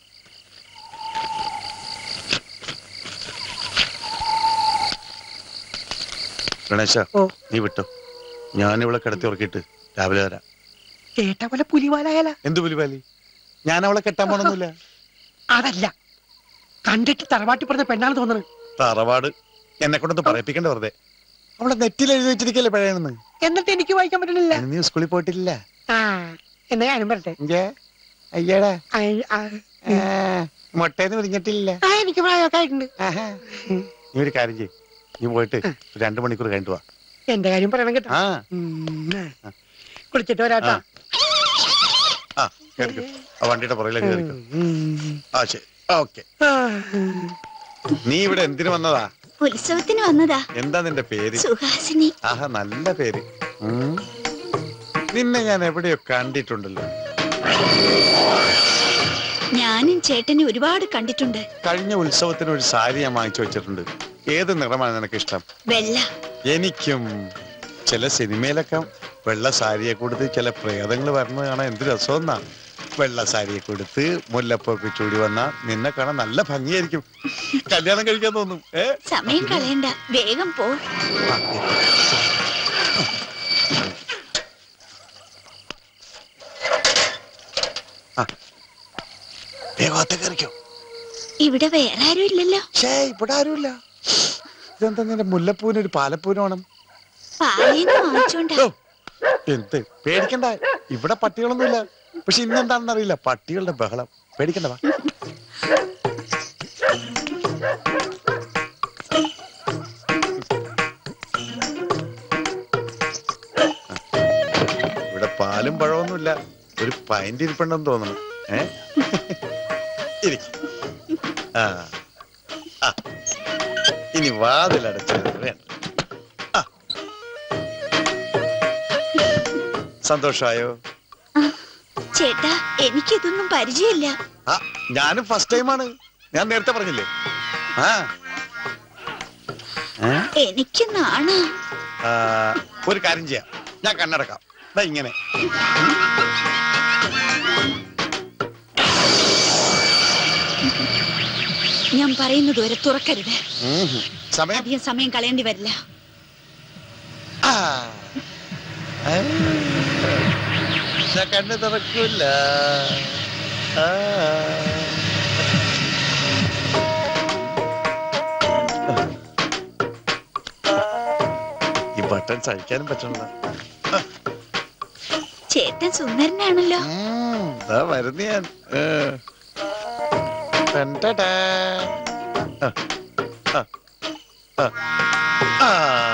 ഗണേശ നീ വിട്ടോ ഞാൻ ഇവിടെ കിടത്തി ഉറക്കിയിട്ട് രാവിലെ വരാം കേട്ട പോലെ പുലിവാലായാല എന്ത് പുലിവാലി ഞാൻ അവളെ കെട്ടാൻ പോണൊന്നുമില്ല അതല്ല കണ്ടിട്ട് തറവാട്ടി പറഞ്ഞ പെണ്ണാണ് തോന്നുന്നത് തറവാട് എന്നെ കൊണ്ടൊന്ന് പറയിപ്പിക്കണ്ട വെറുതെ അവളെ നെറ്റിൽ എഴുതി വെച്ചിരിക്കല്ലേ പഴയണെന്ന് എന്നിട്ട് എനിക്ക് വായിക്കാൻ പറ്റണില്ല നീ സ്കൂളിൽ പോയിട്ടില്ല ആ എന്നാ ഞാനും വരട്ടെ അയ്യടാ ആ, ആ, മുട്ടേന്ന് വിരിഞ്ഞിട്ടില്ല ആ, എനിക്ക് പ്രായമൊക്കെ ആയിട്ടുണ്ട് നീ ഒരു കാര്യം ചെയ്യ് നീ പോയിട്ട് ഒരു രണ്ടു മണിക്കൂർ കഴിഞ്ഞിട്ട് വാ എന്റെ കാര്യം പറയണം കേട്ടോ ആ ഉം, ആ. കുളിച്ചിട്ട് വരാട്ടാ ആ കേറിക്കോ ആ വണ്ടിയുടെ പുറകിലേക്ക് കയറിക്കോ ആ ശരി ഓക്കെ നീ ഇവിടെ എന്തിനു വന്നതാ ഉത്സവത്തിന് വന്നതാ എന്താ നിന്റെ പേര് സുഹാസിനി ആഹാ നല്ല പേര് ഉം. നിന്നെ ഞാൻ എവിടെയോ കണ്ടിട്ടുണ്ടല്ലോ ഞാനും ചേട്ടനെ ഒരുപാട് കണ്ടിട്ടുണ്ട് കഴിഞ്ഞ ഉത്സവത്തിന് ഒരു സാരി ഞാൻ വാങ്ങിച്ചു വെച്ചിട്ടുണ്ട് ഏത് നിറമാണ് നിനക്ക് ഇഷ്ടം വെള്ള എനിക്കും ചില സിനിമയിലൊക്കെ വെള്ള സാരിയെ കൊടുത്ത് ചില പ്രേതങ്ങൾ വരുന്നത് കാണാൻ എന്ത് രസമെന്നാ വെള്ള സാരിയെ കൊടുത്ത് മുല്ലപ്പൊക്കെ ചൂടി വന്നാ നിന്നെ കാണാൻ നല്ല ഭംഗിയായിരിക്കും കല്യാണം കഴിക്കാൻ തോന്നും ഏ സമയം കളയണ്ട വേഗം പോ വേഗത്തെ കയറിക്കോ ഇവിടെ വേറെ ആരും ഇല്ലല്ലോ ഷേ ഇവിടെ ആരുമില്ല ഇതെന്താ നിന്റെ മുല്ലപ്പൂവിന് ഒരു പാലപ്പൂവിന് വേണം പാലീന്ന് വാങ്ങിച്ചോണ്ടാ ഓ, എന്ത് പേടിക്കണ്ട ഇവിടെ പട്ടികളൊന്നുമില്ല പക്ഷെ ഇന്നെന്താണെന്ന് അറിയില്ല പട്ടികളുടെ ബഹളം പേടിക്കണ്ട വാ ഇവിടെ പാലും പഴമൊന്നുമില്ല ഒരു പൈൻ്റ് ഇരിപ്പുണ്ടെന്ന് തോന്നുന്നു ഏ ഇരിക്ക്. ആ ആ. ഇനി വാതിലടച്ചത് വേണ്ട ആ. സന്തോഷായോ ചേട്ടാ എനിക്കിതൊന്നും പരിചയമില്ല ആ ഞാനും ഫസ്റ്റ് ടൈമാണ് ഞാൻ നേരത്തെ പറഞ്ഞില്ലേ ആ ഏ? എനിക്ക് നാണ ആ, ഒരു കാര്യം ചെയ്യാം ഞാൻ കണ്ണടക്കാം ദാ ഇങ്ങനെ ഞാൻ പറയുന്നത് വരെ തുറക്കരുത് ഉം. സമയം അധികം സമയം കളയേണ്ടി വരില്ല ആ. ഏ. ഞാൻ കണ്ണ് തുറക്കൂല ആ. ഈ ബട്ടൺ സഹിക്കാനും പറ്റണില്ല ചേട്ടൻ സുന്ദരനാണല്ലോ ദാ വരുന്നു ഞാൻ ഏ. ടൻ ടടാ. ആ. ആ. ആ. ആ.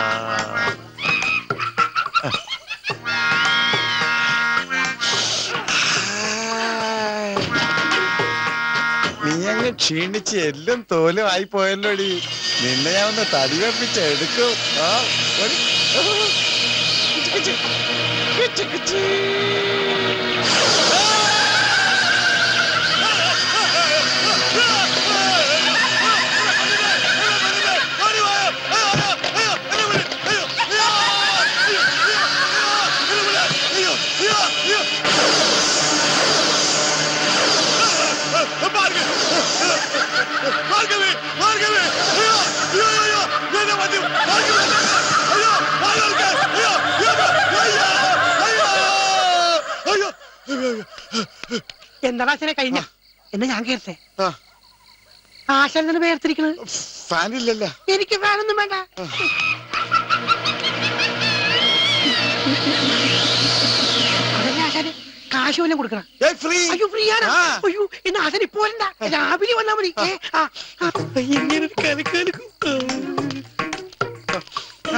നീ അങ്ങ് ക്ഷീണിച്ച് എല്ലാം തോലും ആയി പോയല്ലോടി നിന്നെ ഞാൻ ഒന്ന് തടി വെപ്പിച്ച് എടുക്കും ആ ഓടി. ആ. കിച്ച് കിച്ച്. കിച്ച് കിച്ച്. എന്താണ് ആശാനെ കഴിഞ്ഞ എന്നെ ഞാൻ കേട്ടെ ആശാൻ തന്നെ വേർതിരിക്കണത് ഫാനില്ലല്ലോ എനിക്ക് ഫാനൊന്നും വേണ്ട അതല്ലേ ആശാന് കാശ് വല്ലതും കൊടുക്കണം അയ്യോ ഫ്രീ ആണ് അയ്യോ എന്നാ ആശാൻ ഇപ്പൊ വരണ്ട രാവിലെ വന്നാ മതി ഏ, ആ, ആ, ഇങ്ങനെ ഒരു കലക്ക് കലക്കും. ആ.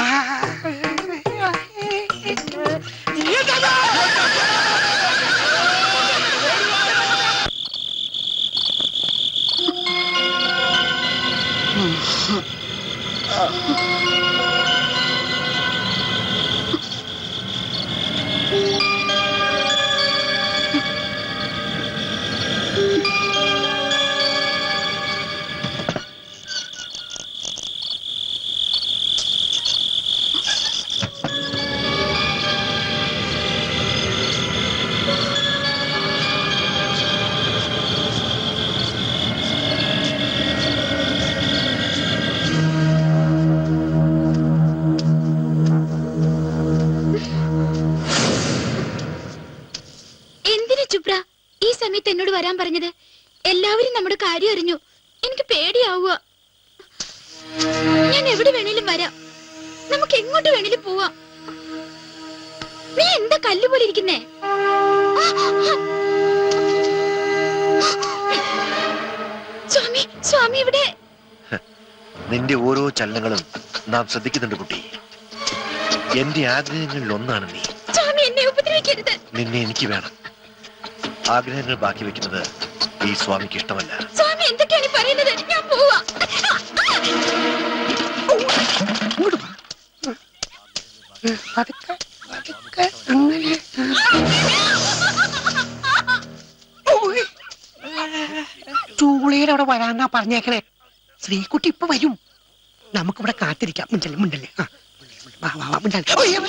എന്തിനു ചുപ്ര ഈ സമയത്ത് എന്നോട് വരാൻ പറഞ്ഞത് എല്ലാവരും നമ്മുടെ കാര്യം അറിഞ്ഞു എനിക്ക് പേടിയാവുക ഞാൻ എവിടെ വേണേലും വരാം നമുക്ക് എങ്ങോട്ട് വേണേലും പോവാം നീ എന്താ കല്ലുപോലെ ഇരിക്കുന്നേ സ്വാമി സ്വാമി ഇവിടെ നിന്റെ ഓരോ ചലനങ്ങളും നാം ശ്രദ്ധിക്കുന്നുണ്ട് കുട്ടി എന്റെ ആഗ്രഹങ്ങളിൽ ഒന്നാണ് നീ സ്വാമി എന്നെ ഉപദ്രവിക്കരുത് നിന്നെ എനിക്ക് വേണം ആഗ്രഹങ്ങൾ ബാക്കി വെക്കുന്നത് ഈ സ്വാമിക്ക് ഇഷ്ടമല്ല സ്വാമി എന്തൊക്കെയാണ് ഈ പറയുന്നത് ഞാൻ പോവാ പതുക്കെ പതുക്കെ അങ്ങനെ ഓയ്. ചൂളയുടെ അവിടെ വരാന്നാ പറഞ്ഞേക്കണേ ശ്രീകുട്ടി ഇപ്പൊ വരും നമുക്കിവിടെ കാത്തിരിക്കാം മുണ്ടല്ലേ മുണ്ടല്ലേ ആ വാ വാ വാ മുണ്ടല്ലേ ഓയ്,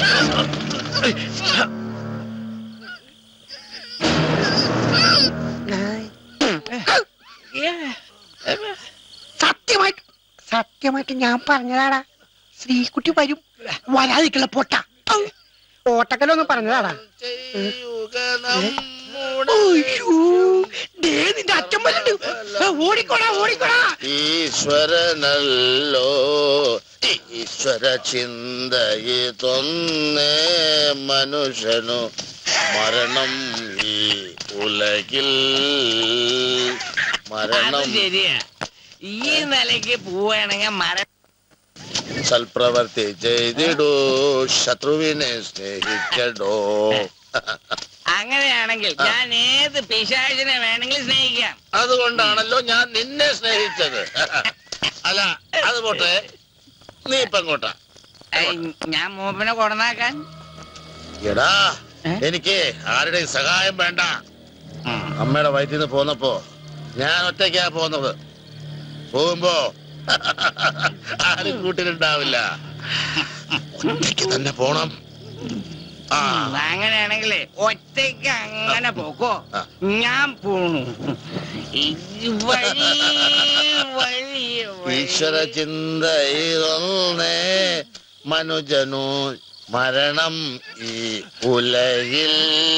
സത്യമായിട്ട് സത്യമായിട്ട് ഞാൻ പറഞ്ഞതാടാ ശ്രീകുട്ടി വരും വരാതിരിക്കല പൊട്ട ഓട്ടക്കലൊന്നും പറഞ്ഞതാടാ അയ്യോ, ദേ നിന്റെ അച്ഛൻ വരണ്ട് ഓ ഓടിക്കോടാ ഓടിക്കോടാ ഈശ്വരനല്ലോ ഈശ്വര ചിന്തയിതൊന്നേ മനുഷ്യനു മരണം ഈ ഉലകിൽ അത് മരണം ശരിയാ ഈ നിലയ്ക്ക് പോവുകയാണെങ്കിൽ മരം സൽപ്രവർത്തി ചെയ്തിടൂ ശത്രുവിനെ സ്നേഹിക്കടോ അങ്ങനെയാണെങ്കിൽ ഞാൻ ഏത് പിശാചിനെ വേണമെങ്കിലും സ്നേഹിക്കാം അതുകൊണ്ടാണല്ലോ ഞാൻ നിന്നെ സ്നേഹിച്ചത് അല്ല അത് പോട്ടെ നീ ഇപ്പൊ എങ്ങോട്ടാ ഏയ്, ഞാൻ മൂപ്പനെ കൊടനാക്കാൻ എടാ എനിക്ക് ആരുടെയും സഹായം വേണ്ട അമ്മയുടെ വയറ്റിൽ നിന്ന് പോന്നപ്പോ ഞാൻ ഒറ്റയ്ക്കാ പോന്നത് പോകുമ്പോ ആരും കൂട്ടിലുണ്ടാവില്ല ഒറ്റയ്ക്ക് തന്നെ പോണം ആ ഉം, അങ്ങനെയാണെങ്കിലേ ഒറ്റയ്ക്ക് അങ്ങനെ പോക്കോ ഞാൻ പോണു ഈ വഴി വഴി ഈശ്വര ചിന്ത ഇതൊന്നേ മനുജനു മരണം ഈ ഉലകിൽ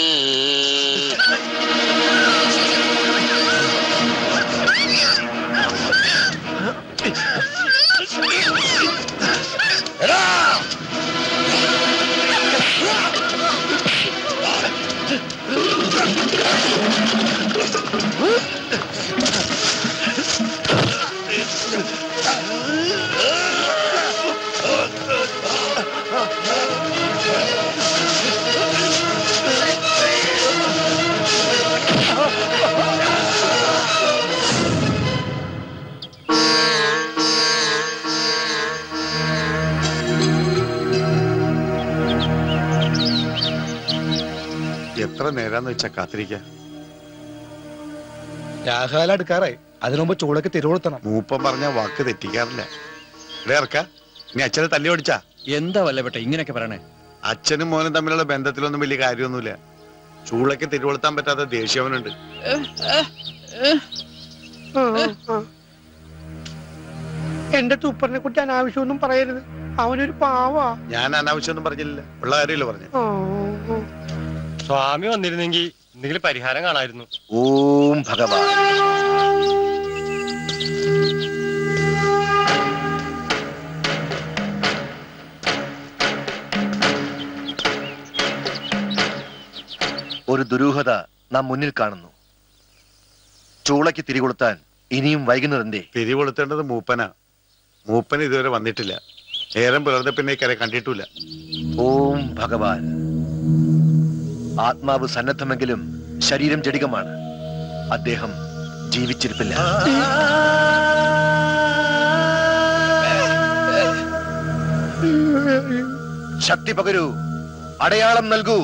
എടാ! എത്ര നേരാന്ന് വെച്ചാ കാത്തിരിക്ക രാഹുകാലം എടുക്കാറായി അതിനു മുമ്പ് ചൂടൊക്കെ തിരുവോളുത്തണം മൂപ്പം പറഞ്ഞ വാക്ക് തെറ്റിക്കാറില്ല ഇവിടെ ഇറക്ക നീ അച്ഛനെ തല്ലി ഓടിച്ചാ എന്താ വല്ലപ്പെട്ടെ ഇങ്ങനെയൊക്കെ പറയണേ അച്ഛനും മോനും തമ്മിലുള്ള ബന്ധത്തിലൊന്നും വലിയ കാര്യമൊന്നുമില്ല ചൂളയ്ക്ക് തിരുവളുത്താൻ പറ്റാത്ത ദേഷ്യവനുണ്ട് എന്റെ തുപ്പറിനെ കുറിച്ച് അനാവശ്യമൊന്നും പറയരുത് അവനൊരു പാവാ ഞാൻ അനാവശ്യമൊന്നും പറഞ്ഞില്ല ഉള്ള കാര്യമല്ലോ പറഞ്ഞു സ്വാമി വന്നിരുന്നെങ്കിൽ എന്തെങ്കിലും പരിഹാരം കാണായിരുന്നു ഓം ഭഗവാൻ ഒരു ദുരൂഹത നാം മുന്നിൽ കാണുന്നു ചൂളയ്ക്ക് തിരികൊളുത്താൻ ഇനിയും വൈകുന്നതെന്തേ തിരികൊളുത്തേണ്ടത് മൂപ്പനാ മൂപ്പൻ ഇതുവരെ വന്നിട്ടില്ല നേരം പുലർന്ന പിന്നെ കരെ കണ്ടിട്ടില്ല ഓം ഭഗവാൻ ആത്മാവ് സന്നദ്ധമെങ്കിലും ശരീരം ജടികമാണ് അദ്ദേഹം ജീവിച്ചിരിപ്പില്ല ശക്തി പകരൂ അടയാളം നൽകൂ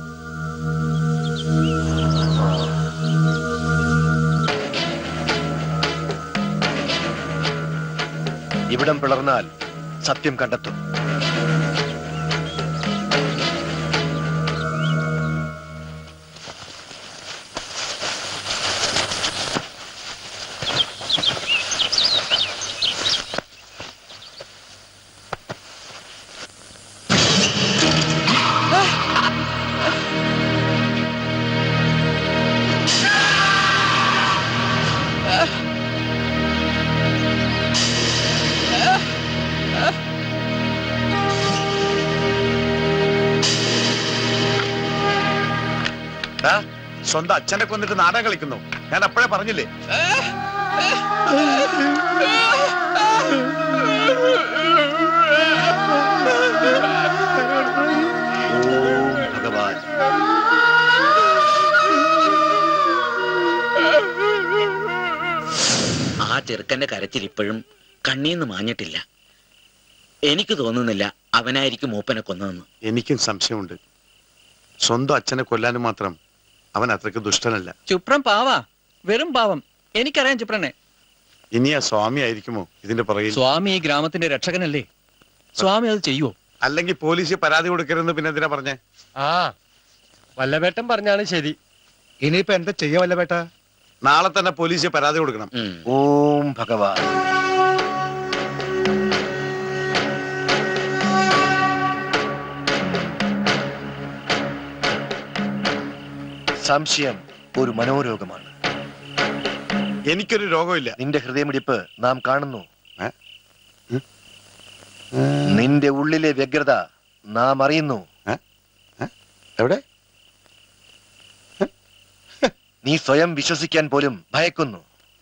ഇവിടം പിളർന്നാൽ സത്യം കണ്ടെത്തും ദാ, സ്വന്തം അച്ഛനെ കൊന്നിട്ട് നാടകം കളിക്കുന്നു ഞാൻ അപ്പോഴേ പറഞ്ഞില്ലേ ഓം ഭഗവാൻ ആ ചെറുക്കന്റെ കരച്ചിൽ ഇപ്പോഴും കണ്ണീന്ന് മാഞ്ഞിട്ടില്ല എനിക്ക് തോന്നുന്നില്ല അവനായിരിക്കും മൂപ്പനെ കൊന്നതെന്ന് എനിക്കും സംശയമുണ്ട് സ്വന്തം അച്ഛനെ കൊല്ലാനും മാത്രം അവൻ അത്രയ്ക്ക് ദുഷ്ടനല്ല ചുപ്രം പാവാ വെറും പാവം എനിക്കറിയാം ചുപ്രനെ ഇനി ആ സ്വാമി ആയിരിക്കുമോ ഇതിന്റെ പുറകിൽ സ്വാമി ഈ ഗ്രാമത്തിന്റെ രക്ഷകനല്ലേ സ്വാമി അത് ചെയ്യുവോ അല്ലെങ്കിൽ പോലീസ് പരാതി കൊടുക്കരുതെന്ന് പിന്നെ എന്തിനാ പറഞ്ഞേ ആ വല്ലവേട്ടൻ പറഞ്ഞാണ് ശരി ഇനിയിപ്പോ എന്താ ചെയ്യാ വല്ലപേട്ട നാളെ തന്നെ പോലീസ് പരാതി കൊടുക്കണം ഓം ഭഗവാൻ സംശയം ഒരു മനോരോഗമാണ് എനിക്കൊരു രോഗമില്ല നിന്റെ ഹൃദയമിടിപ്പ് നാം കാണുന്നു നിന്റെ ഉള്ളിലെ വ്യഗ്രത നാം അറിയുന്നു എവിടെ നീ സ്വയം വിശ്വസിക്കാൻ പോലും ഭയക്കുന്നു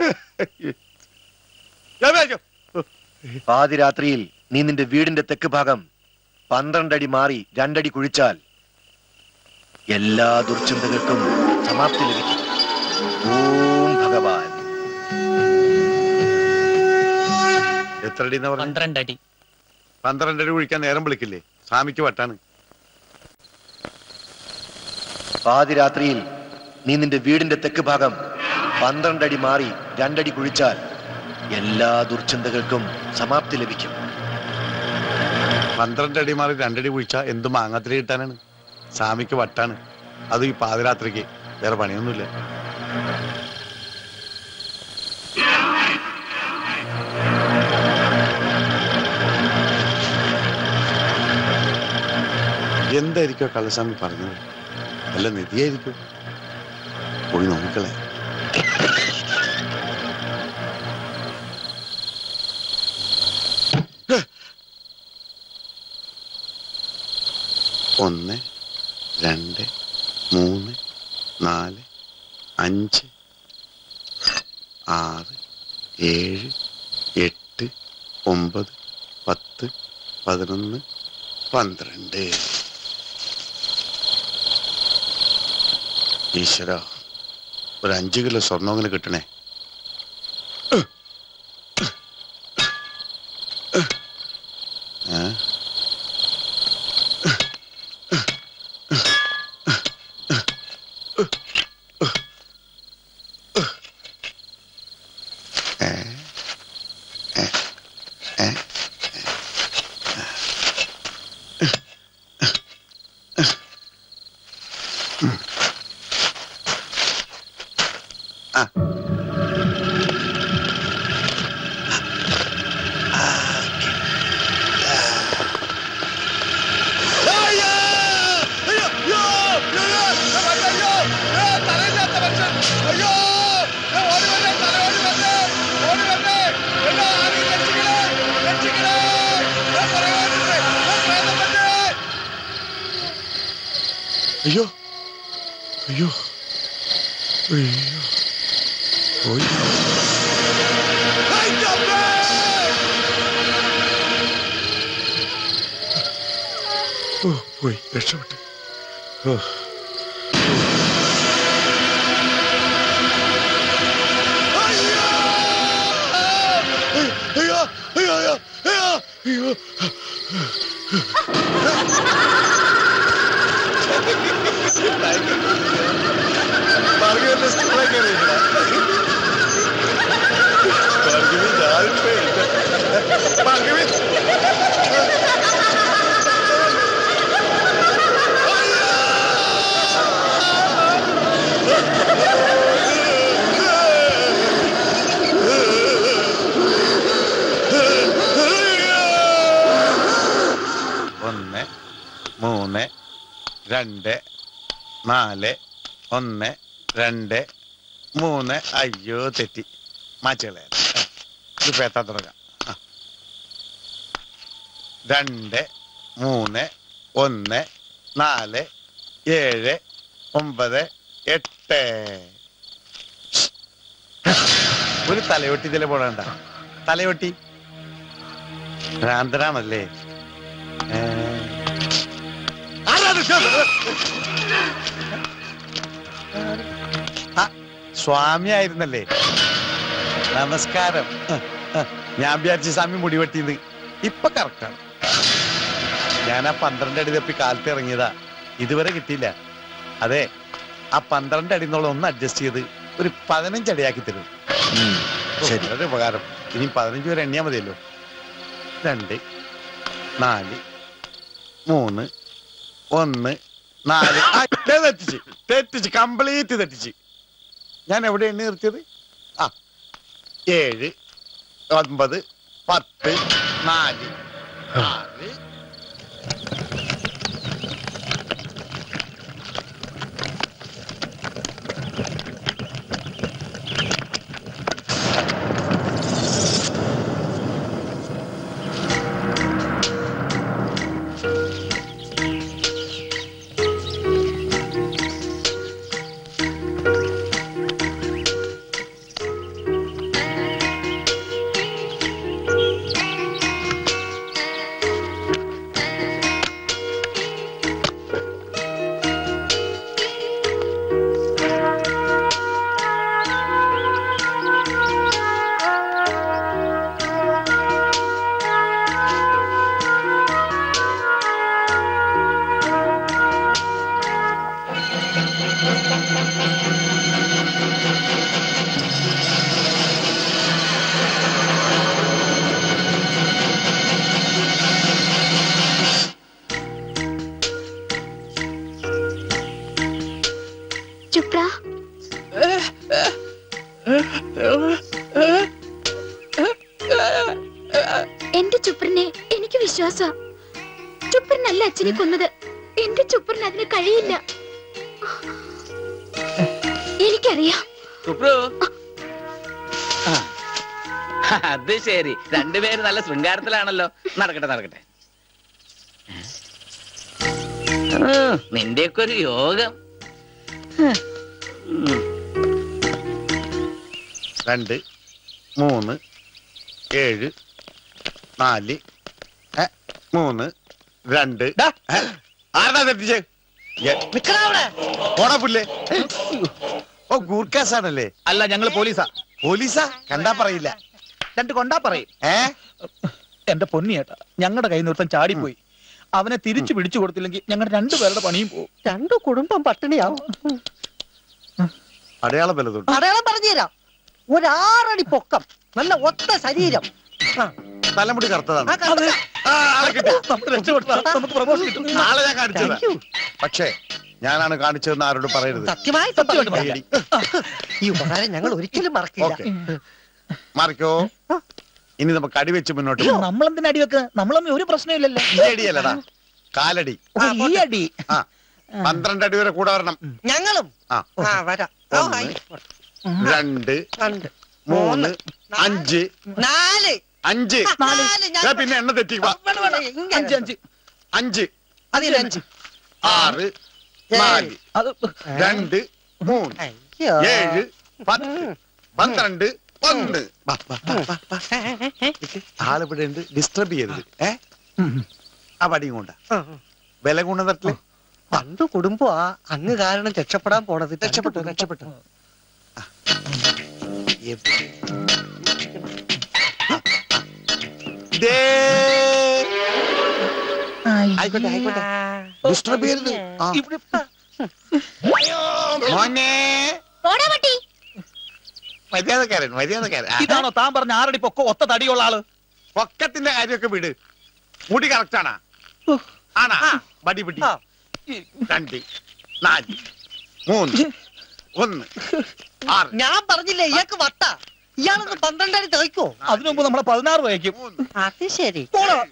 പാതിരാത്രിയിൽ നീ നിന്റെ വീടിന്റെ തെക്ക് ഭാഗം പന്ത്രണ്ടടി മാറി രണ്ടടി കുഴിച്ചാൽ എല്ലാ ദുർചിന്തകൾക്കും സമാപ്തി ലഭിക്കും ഓം ഭഗവാൻ എത്ര അടി പന്ത്രണ്ടടി പന്ത്രണ്ടടി കുഴിക്കാൻ നേരം വിളിക്കില്ലേ സ്വാമിക്ക് വട്ടാണ് പാതിരാത്രിയിൽ നീ നിന്റെ വീടിന്റെ തെക്ക് ഭാഗം പന്ത്രണ്ടടി മാറി രണ്ടടി കുഴിച്ചാൽ എല്ലാ ദുർചിന്തകൾക്കും സമാപ്തി ലഭിക്കും പന്ത്രണ്ട് അടി മാറി രണ്ടടി കുഴിച്ചാ എന്ത് മാങ്ങാത്തിരി കിട്ടാനാണ് സ്വാമിക്ക് വട്ടാണ് അത് ഈ പാതിരാത്രിക്ക് വേറെ പണിയൊന്നുമില്ല എന്തായിരിക്കും ആ കള്ളസ്വാമി പറഞ്ഞത് വല്ല നിധിയായിരിക്കും പോയി നോക്കളെ ഒന്ന് രണ്ട് മൂന്ന് നാല് അഞ്ച് ആറ് ഏഴ് എട്ട് ഒമ്പത് പത്ത് പതിനൊന്ന് പന്ത്രണ്ട് ഈശ്വര ഒരു അഞ്ച് കിലോ സ്വർണ്ണമെങ്കിലും കിട്ടണേ ഏ അയ്യോ അയ്യോ അയ്യോ പോയി ഓ പോയി രക്ഷപ്പെട്ടു ഓ അയ്യോ അയ്യോ അയ്യോ അയ്യോ അയ്യോ ഭാർഗവന്റെ സ്കൂളിലേക്ക് ഭാർഗവി ഞാനിപ്പോ ഭാർഗവി ഒന്ന് മൂന്ന് രണ്ട് നാല് ഒന്ന് രണ്ട് മൂന്ന് അയ്യോ തെറ്റി മാച്ചുകളെ ഇത് പേത്താൻ തുടങ്ങാം ആ. രണ്ട് മൂന്ന് ഒന്ന് നാല് ഏഴ് ഒമ്പത് എട്ട് ഒരു തലയൊട്ടി ഇതിലെ പോടണ്ട തലയൊട്ടി ഭ്രാന്തനാണല്ലേ ഏ. ആരാണ് ഇത്? ആ, സ്വാമി ആയിരുന്നല്ലേ നമസ്കാരം ഞാൻ വിചാരിച്ച സ്വാമി മുടി വെട്ടിയത് ഇപ്പൊ കറക്റ്റാണ് ഞാൻ ആ പന്ത്രണ്ട് അടി തപ്പി കാലത്ത് ഇറങ്ങിയതാ ഇതുവരെ കിട്ടിയില്ല അതെ ആ പന്ത്രണ്ട് അടി എന്നുള്ള ഒന്ന് അഡ്ജസ്റ്റ് ചെയ്ത് ഒരു പതിനഞ്ച് അടിയാക്കി തരും ശരി വളരെ ഉപകാരം ഇനി പതിനഞ്ച് വരെ എണ്ണിയാ മതിയല്ലോ രണ്ട് നാല് മൂന്ന് ഒന്ന് നാല് ആ, ദേ തെറ്റിച്ച് തെറ്റിച്ച് കംപ്ലീറ്റ് തെറ്റിച്ച് ഞാൻ എവിടെ എണ്ണി നിർത്തിയത് ആ ഏഴ് ഒൻപത് പത്ത് നാല് ആറ് എന്റെ ചുപ്പറിനെ എനിക്ക് വിശ്വാസ ചുപ്പറിനല്ല അച്ഛനെ കൊന്നത് എന്റെ ചുപ്പറിന് അതിന് കഴിയില്ല എനിക്കറിയാം സുപ്രു ആ. അത് ശരി രണ്ടുപേരും നല്ല ശൃംഗാരത്തിലാണല്ലോ നടക്കട്ടെ നടക്കട്ടെ ആ, നിന്റെയൊക്കെ ഒരു യോഗം ഉം. രണ്ട് മൂന്ന് ഏഴ് നാല് ഏ, മൂന്ന് രണ്ട് ഏ, ആരടാ തെറ്റിച്ച് ഓടാ പുല്ലേ ഓ ഗൂർക്കാസാണല്ലേ അല്ല ഞങ്ങൾ പോലീസാ പോലീസാ കണ്ടാ പറയില്ല രണ്ട് കൊണ്ടാ പറയും ഏ എന്റെ പൊന്നിയേട്ടാ ഞങ്ങളുടെ കൈ നിർത്തം ചാടിപ്പോയി അവനെ തിരിച്ചു പിടിച്ചു കൊടുത്തില്ലെങ്കിൽ ഞങ്ങളുടെ രണ്ടുപേരുടെ പണിയും പോകും രണ്ടു കുടുംബം പട്ടിണിയാവും അടയാളം വല്ലതുണ്ട് അടയാളം പറഞ്ഞുതരാം ഒരാറടി പൊക്കം നല്ല ഒത്ത ശരീരം ആ, തലമുടി കറുത്തതാണ് ആ കറുത്ത- ആ, ആളെ കിട്ടി. നമുക്ക് പ്രമോഷൻ കിട്ടും ആളെ ഞാൻ കാണിച്ചത് പക്ഷേ ഞാനാണ് കാണിച്ചതെന്ന് ആരോട് പറയരുത് സത്യമായി സത്യമായിട്ട് പറയാം. കൈയടി. ഈ ഉപകാരം ഞങ്ങൾ ഒരിക്കലും മറക്കില്ല ഓക്കെ മാറിക്കോ ഇനി നമുക്ക് അടി വെച്ച് മുന്നോട്ട് പോകാം. നമ്മളെന്തിനാ അടി വെക്കുക നമ്മളൊന്നും ഒരു പ്രശ്നമില്ലല്ലോ ഈ അടിയല്ലടാ കാലടി ഓ, ഈ അടി ആ പന്ത്രണ്ട് അടി വരെ കൂടെ വരണം ഞങ്ങളും ആ ആ വരാം ആ, ഒന്ന്. ആയിക്കോട്ടെ. രണ്ട് രണ്ട് മൂന്ന് അഞ്ച് നാല് അഞ്ച് നാല് ഞാൻ- ദേ പിന്നെ എണ്ണ തെറ്റി വാ. വേണ്ട, വേണ്ട, ഇങ്ങനെ. അഞ്ച് അഞ്ച് അഞ്ച് അതിൽ അഞ്ച് ആറ് നാല് അത് രണ്ട് മൂന്ന് അയ്യോ. ഏഴ് പത്ത് പന്ത്രണ്ട് ഒന്ന് വാ, വാ, വാ, വാ, വാ. ആളിവിടെ ഉണ്ട് ഡിസ്റ്റർബ് ചെയ്യരുത് ഏ ആ പടിയും കൊണ്ട വില ഗുണ തട്ടില് പണ്ട് കുടുംബം ആ അങ്ങ് കാരണം രക്ഷപ്പെടാൻ പോണത് രക്ഷപ്പെട്ടു രക്ഷപ്പെട്ടു ദേ. ആയിക്കോട്ടെ ആയിക്കോട്ടെ ഡിസ്റ്റർബ് ചെയ്യരുത് ആ. മോനെ പോടാ പട്ടി മര്യാദക്കാരൻ മര്യാദക്കാരൻ ആ. ഇതാണോ താൻ പറഞ്ഞ ആറടി പൊക്കം ഒത്ത തടിയുള്ള ആള് പൊക്കത്തിന്റെ കാര്യമൊക്കെ വിട് മുടി കറക്റ്റ് ആണാ ആണാ മടി പിടി ആ. രണ്ട് നാല് മൂന്ന് ഒന്ന് ആറ് ഞാൻ പറഞ്ഞില്ലേ ഇയാൾക്ക് വട്ട ഇയാളൊന്ന് പന്ത്രണ്ടടി തേക്കോ അതിനു മുമ്പ് നമ്മളെ പതിനാറ് വയ്ക്കും മൂന്ന് അത് ശരി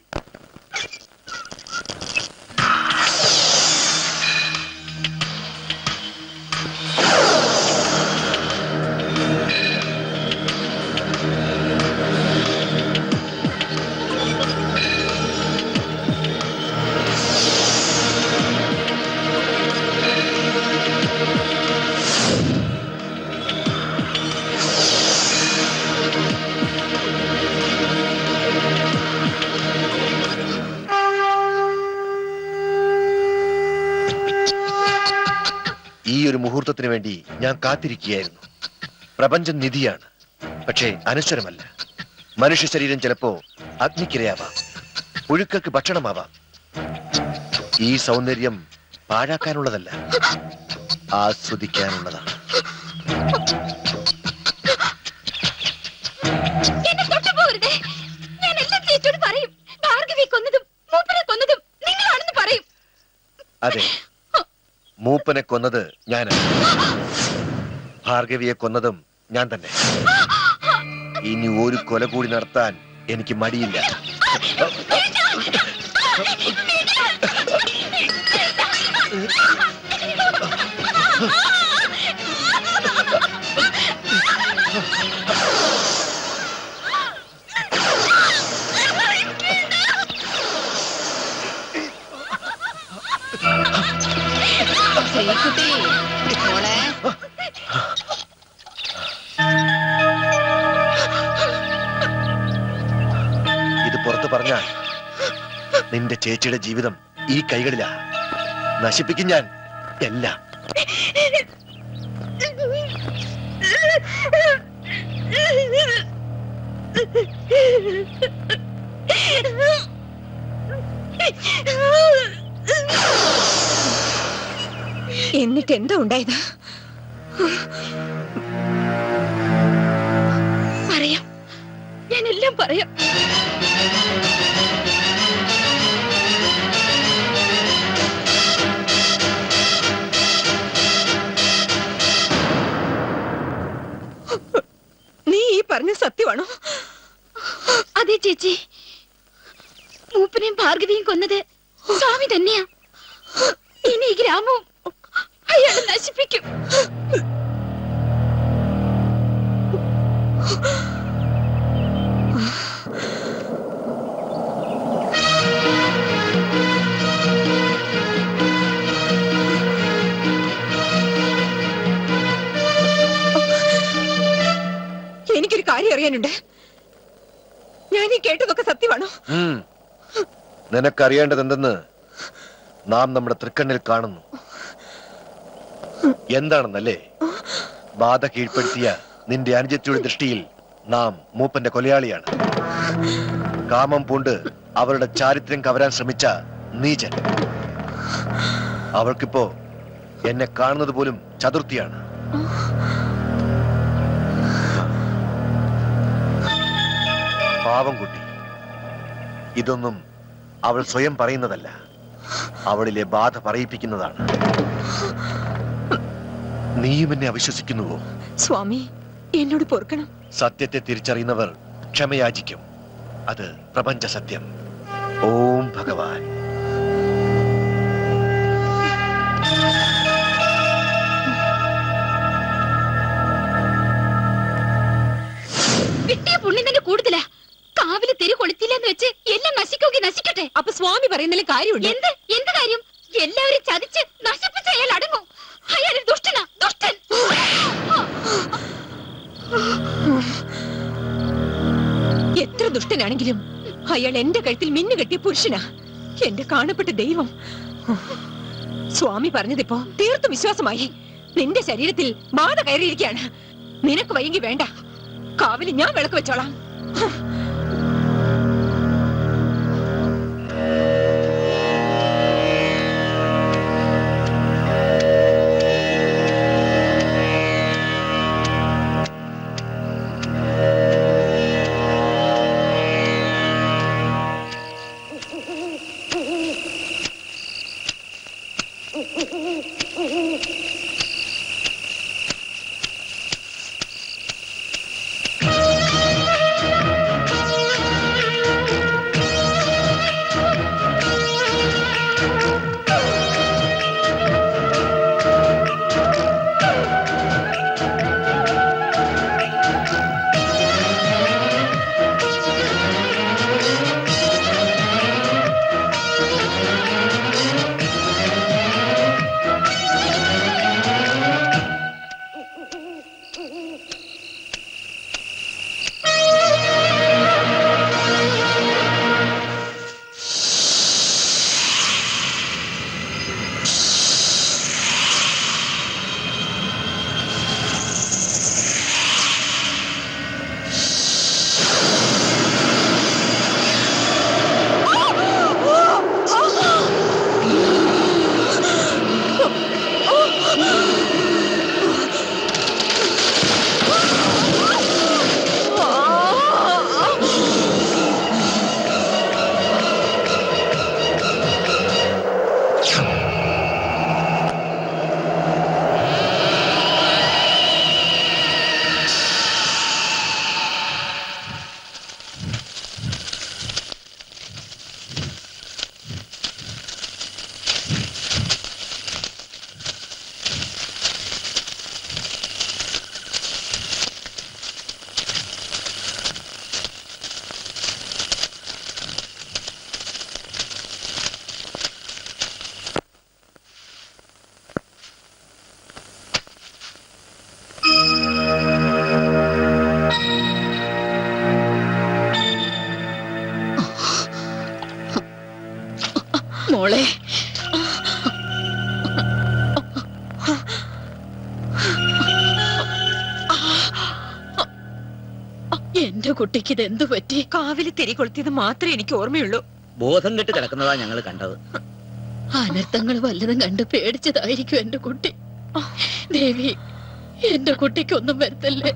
ഈ ഒരു മുഹൂർത്തത്തിന് വേണ്ടി ഞാൻ കാത്തിരിക്കുകയായിരുന്നു പ്രപഞ്ചം നിധിയാണ് പക്ഷേ അനശ്വരമല്ല മനുഷ്യ ശരീരം ചിലപ്പോ അഗ്നിക്കിരയാവാം പുഴുക്കൾക്ക് ഭക്ഷണമാവാം ഈ സൗന്ദര്യം പാഴാക്കാനുള്ളതല്ല ആസ്വദിക്കാനുള്ളതാണ് എന്നെ തൊട്ടു പോകരുതേ ഞാൻ എല്ലാം ചേച്ചോട് പറയും ഭാർഗവി കൊന്നതും മൂപ്പരെ കൊന്നതും നിങ്ങളാണെന്ന് പറയും അതെ മൂപ്പനെ കൊന്നത് ഞാനാണ് ഭാർഗവിയെ കൊന്നതും ഞാൻ തന്നെ ഇനി ഒരു കൊല കൂടി നടത്താൻ എനിക്ക് മടിയില്ല ശ്രീകുട്ടി മോളെ ഇത് പുറത്തു പറഞ്ഞാൽ നിന്റെ ചേച്ചിയുടെ ജീവിതം ഈ കൈകളിലാ നശിപ്പിക്കും ഞാൻ എല്ലാം എന്നിട്ട് എന്താ ഉണ്ടായത് പറയാം ഞാൻ എല്ലാം പറയാം പറഞ്ഞ സത്യമാണോ അതെ ചേച്ചി മൂപ്പനെയും ഭാർഗവിയും കൊന്നത് സ്വാമി തന്നെയാ ഇനി ഈ ഗ്രാമവും അയാൾ നശിപ്പിക്കും എനിക്കൊരു കാര്യം അറിയാനുണ്ട് ഞാൻ ഈ കേട്ടതൊക്കെ സത്യമാണോ ഉം. നിനക്കറിയേണ്ടത് എന്തെന്ന് നാം നമ്മുടെ തൃക്കണ്ണിൽ കാണുന്നു എന്താണെന്നല്ലേ ബാധ കീഴ്പ്പെടുത്തിയ നിന്റെ അനുജത്തിയുടെ ദൃഷ്ടിയിൽ നാം മൂപ്പന്റെ കൊലയാളിയാണ് കാമം പൂണ്ട് അവരുടെ ചാരിത്രം കവരാൻ ശ്രമിച്ച നീചൻ അവൾക്കിപ്പോ എന്നെ കാണുന്നത് പോലും ചതുർത്ഥിയാണ് പാവം കുട്ടി ഇതൊന്നും അവൾ സ്വയം പറയുന്നതല്ല അവളിലെ ബാധ പറയിപ്പിക്കുന്നതാണ് നീയും എന്നെ അവിശ്വസിക്കുന്നുവോ സ്വാമി എന്നോട് പൊറുക്കണം സത്യത്തെ തിരിച്ചറിയുന്നവർ ക്ഷമയാചിക്കും അത് പ്രപഞ്ച സത്യം ഓം ഭഗവാൻ കിട്ടിയ പുണ്യം തന്നെ കൂടുതലാ കാവില് തിരി കൊളുത്തില്ലെന്ന് വെച്ച് എല്ലാം നശിക്കുകയും നശിക്കട്ടെ അപ്പൊ സ്വാമി പറയുന്നതിൽ കാര്യമുണ്ട് എന്ത് എന്ത് കാര്യം എല്ലാവരും ചതിച്ച് നശിപ്പിച്ച അയാൾ അടങ്ങും അയാൾ ഒരു ദുഷ്ടനാ ദുഷ്ടൻ എത്ര ദുഷ്ടനാണെങ്കിലും അയാൾ എന്റെ കഴുത്തിൽ മിന്നു കെട്ടിയ പുരുഷനാ എന്റെ കാണപ്പെട്ട ദൈവം സ്വാമി പറഞ്ഞതിപ്പോ തീർത്തും വിശ്വാസമായി നിന്റെ ശരീരത്തിൽ ബാധ കയറിയിരിക്കുകയാണ് നിനക്ക് വൈകി വേണ്ട കാവില് ഞാൻ വിളക്ക് വെച്ചോളാം മോളെ എന്റെ കുട്ടിക്ക് ഇത് എന്തു പറ്റി കാവില് തിരി കൊളുത്തിയത് മാത്രമേ എനിക്ക് ഓർമ്മയുള്ളൂ ബോധം കെട്ട് കിടക്കുന്നതാ ഞങ്ങൾ കണ്ടത് അനർത്ഥങ്ങൾ വല്ലതും കണ്ട് പേടിച്ചതായിരിക്കും എന്റെ കുട്ടി ദേവി എന്റെ കുട്ടിക്കൊന്നും വരുത്തല്ലേ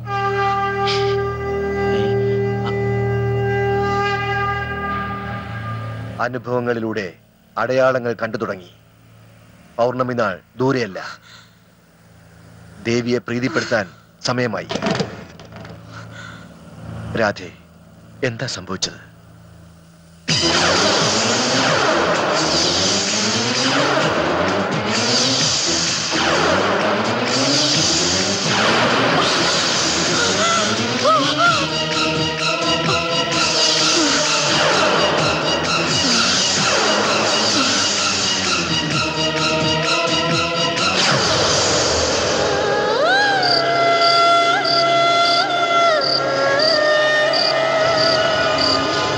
അനുഭവങ്ങളിലൂടെ അടയാളങ്ങൾ കണ്ടു തുടങ്ങി പൗർണമി നാൾ ദൂരെയല്ല ദേവിയെ പ്രീതിപ്പെടുത്താൻ സമയമായി രാധേ എന്താ സംഭവിച്ചത് ആ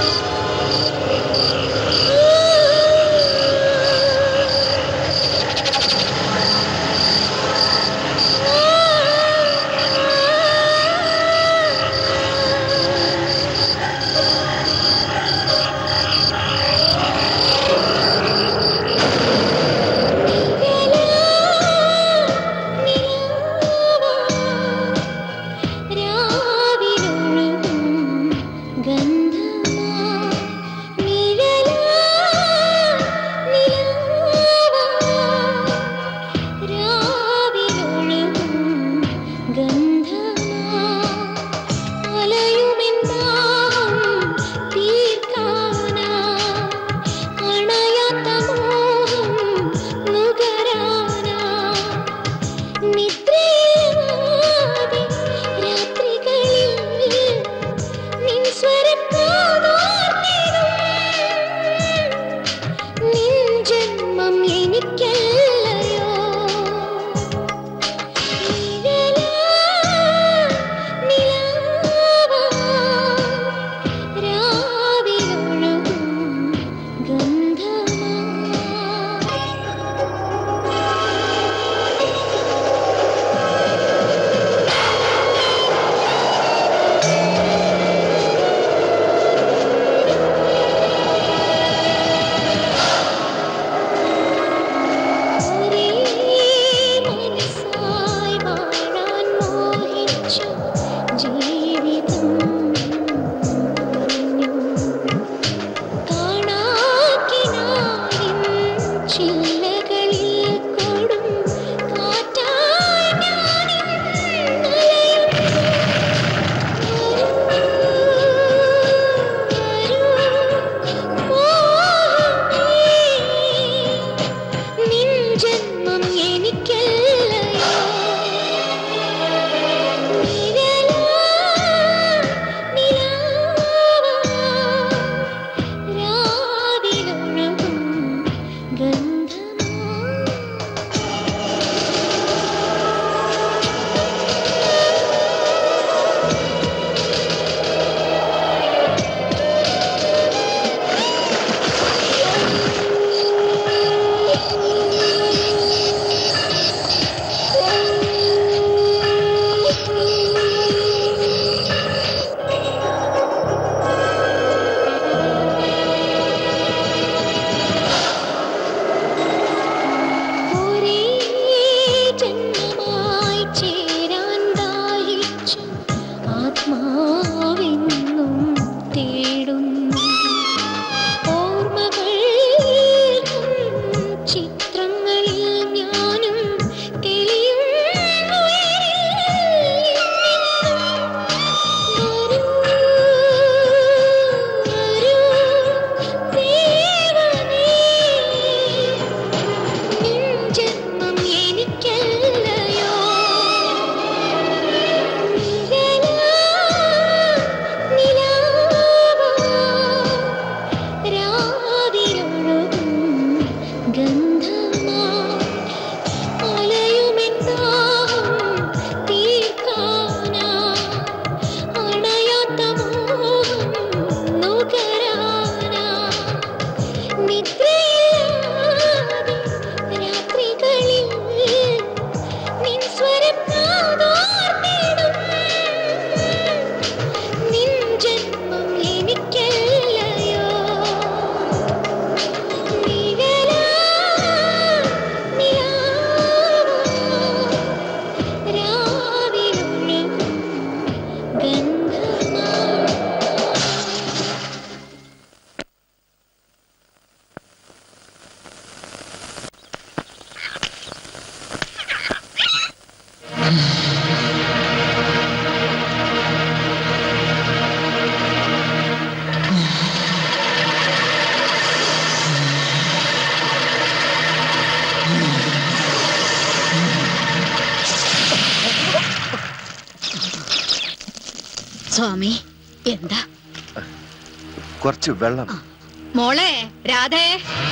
സ്വാമി എന്താ കുറച്ച് വെള്ളം മോളെ രാധേ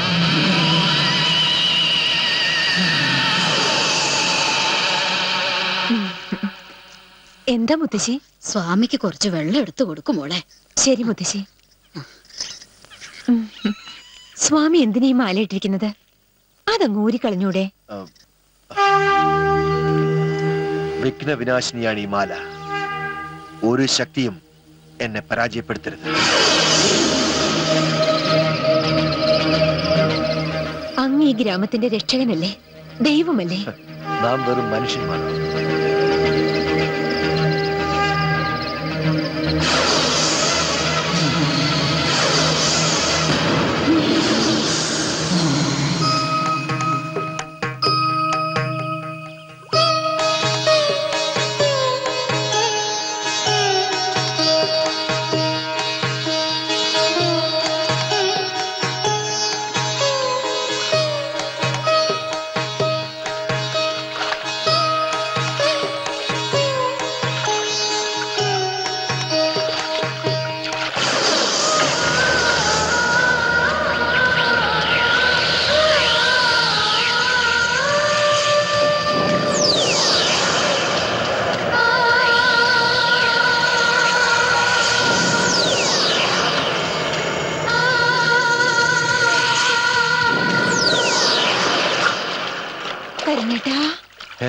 എന്താ മുത്തശ്ശി സ്വാമിക്ക് കുറച്ച് വെള്ളം എടുത്തു കൊടുക്കും മോളെ ശരി മുത്തശ്ശി ഉം. സ്വാമി എന്തിനാ ഈ മാല ഇട്ടിരിക്കുന്നത് അതങ്ങ് ഊരിക്കളഞ്ഞൂടെ വിഘ്ന വിനാശിനിയാണ് ഈ മാല ഒരു ശക്തിയും എന്നെ പരാജയപ്പെടുത്തരുത് അങ്ങ് ഈ ഗ്രാമത്തിന്റെ രക്ഷകനല്ലേ ദൈവമല്ലേ നാം വെറും മനുഷ്യന്മാർ കരുണേട്ടാ ഏ?